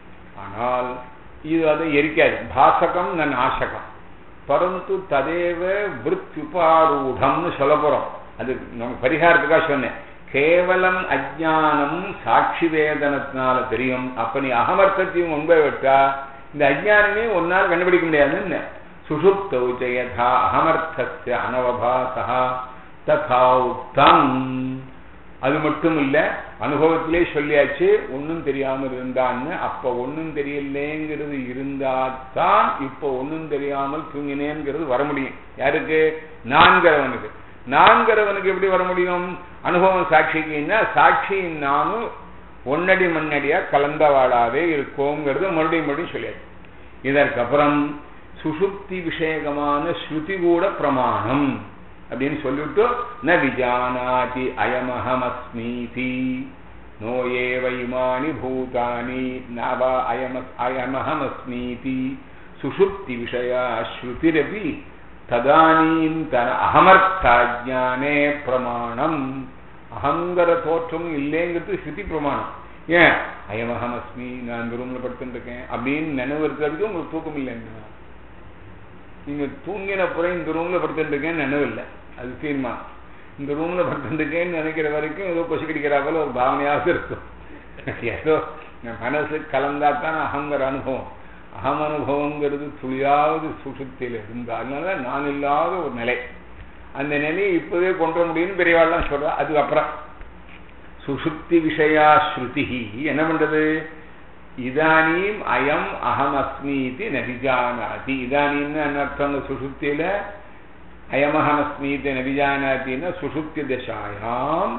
ஆனால் இது அதை எரிக்காது பாசகம் நன் ஆசகம் பரந்து ததேவ விருத்யுபாரூடம்னு சொல்ல போறோம் அது நம்ம பரிகாரத்துக்காக சொன்னேன் கேவலம் அஜானம் சாட்சி வேதனத்தினால தெரியும் அப்ப நீ அகமர்த்தத்தையும் முன்பே விட்டா இந்த அஜானமே ஒன்னால் கண்டுபிடிக்க முடியாதுன்னு சுஷுப்தௌ யதா அகமர்த்தஸ்ய அனவபாசா ததா உக்தம் அது மட்டும் இல்ல அனுபவத்திலே சொல்லியாச்சு ஒன்னும் தெரியாமல் இருந்தான்னு அப்ப ஒன்னும் தெரியலேங்கிறது இருந்தாதான் இப்ப ஒன்னும் தெரியாமல் தூங்கினேங்கிறது வர முடியும் யாருக்கு நான்கிறவனுக்கு நான்கிறவனுக்கு எப்படி வர முடியும் அனுபவம் சாட்சிக்குன்னா சாட்சியின் நானும் ஒன்னடி மண்ணடியா கலந்தவாடாவே இருக்கோங்கிறது மறுபடியும் மறுபடியும் சொல்லியாச்சு இதற்கப்புறம் சுசுப்தி விஷயகமான ஸ்ருதி கூட பிரமாணம் அப்படின்னு சொல்லிவிட்டு ந விஜானாதி அயமஹமஸ்மீதி நோயேவ இமானி பூதானி நவ அயம அயமஹமஸ்மீதி சுசுப்தி விஷயா ஸ்ருதிரபி ததானீந்தன அகமர்த்தாஜானே பிரமாணம் அகங்கர தோற்றம் இல்லைங்கிறது ஸ்ருதி பிரமாணம் ஏன் அயமகம் அஸ்மி நான் இந்த ரூம்ல படுத்துட்டு இருக்கேன் அப்படின்னு நினைவு இருக்கிறதுக்கு உங்களுக்கு தூக்கம் இல்லைன்னா நீங்க தூங்கின புறம் இந்த ரூம்ல படுத்துட்டு இருக்கேன்னு நினைவு இல்லை அது தீர்மானம் இந்த ரூம்ல படுத்துட்டு இருக்கேன்னு நினைக்கிற வரைக்கும் ஏதோ கொசு கடிக்கிறா போல ஒரு பாவனையாக இருக்கும் ஏதோ மனசு கலந்தா தான் அகங்கிற அனுபவம் அகம் அனுபவங்கிறது துளியாவது சுசுத்தியில் இருந்தா அதனால நான் இல்லாத ஒரு நிலை அந்த நிலையை இப்பவே கொண்டு முடியும்னு பெரியவாள்லாம் சொல்றா அதுக்கப்புறம் சுசுப்தி விஷயா ஸ்ருதி என்ன பண்றது இதானீம் அயம் அகம் அஸ்மி இது நபிஜானாதி இதானீம்னு என்ன அர்த்தம் சுசுப்தியில அயமகம் அஸ்மி இது நபிஜானாத்தின்னா சுசுப்தி தசாயாம்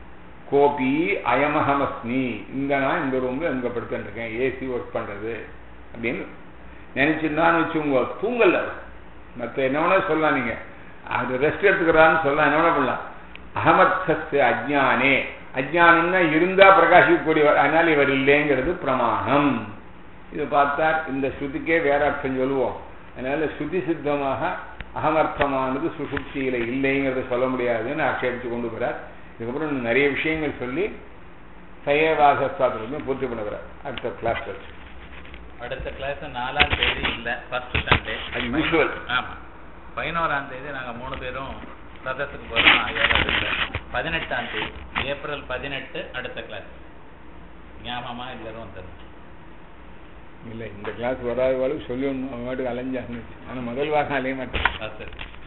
கோபி அயமகம் அஸ்மி இந்த நான் இந்த ரூம்ல இங்க படுத்துட்டு இருக்கேன் ஏசி ஒர்க் பண்றது அப்படின்னு நினைச்சிருந்தான்னு வச்சுங்க தூங்கல மற்ற என்ன வேணா சொல்லலாம் நீங்க அது ரெஸ்ட் எடுத்துக்கிறான்னு சொல்லலாம் என்ன வேணா பண்ணலாம் அகமத் அஜ்ஞானே அஜ்ஞானம்னா இருந்தா பிரகாசிக்கக்கூடிய அதனால இவர் இல்லைங்கிறது பிரமாணம் இது பார்த்தார் இந்த ஸ்ருதிக்கே வேற அர்த்தம் சொல்லுவோம் அதனால ஸ்ருதி சித்தமாக அகமர்த்தமானது சுசுப்தியில இல்லைங்கிறத சொல்ல முடியாதுன்னு ஆட்சேபித்து கொண்டு போறார் இதுக்கப்புறம் இன்னும் நிறைய விஷயங்கள் சொல்லி சயவாசஸ்தாத்திரத்தையும் பூர்த்தி பண்ணுகிறார் அடுத்த கிளாஸ் வச்சு அடுத்த கிளாஸ் நாலாம் தேதி இல்ல ஃபர்ஸ்ட் சண்டே அது யூஸ்வல் ஆமா பதினோராம் தேதி நாங்க மூணு பேரும் ரதத்துக்கு போறோம் ஏழாவது இல்லை பதினெட்டாம் தேதி ஏப்ரல் பதினெட்டு அடுத்த கிளாஸ் ஞாபகமா எல்லாரும் தரும் இல்லை இந்த கிளாஸ் வராதவாளுக்கு சொல்லி ஒன்று அவன் பாட்டுக்கு அலைஞ்சான்னு ஆனால் முதல் வாரம் அலைய மாட்டேன் சரி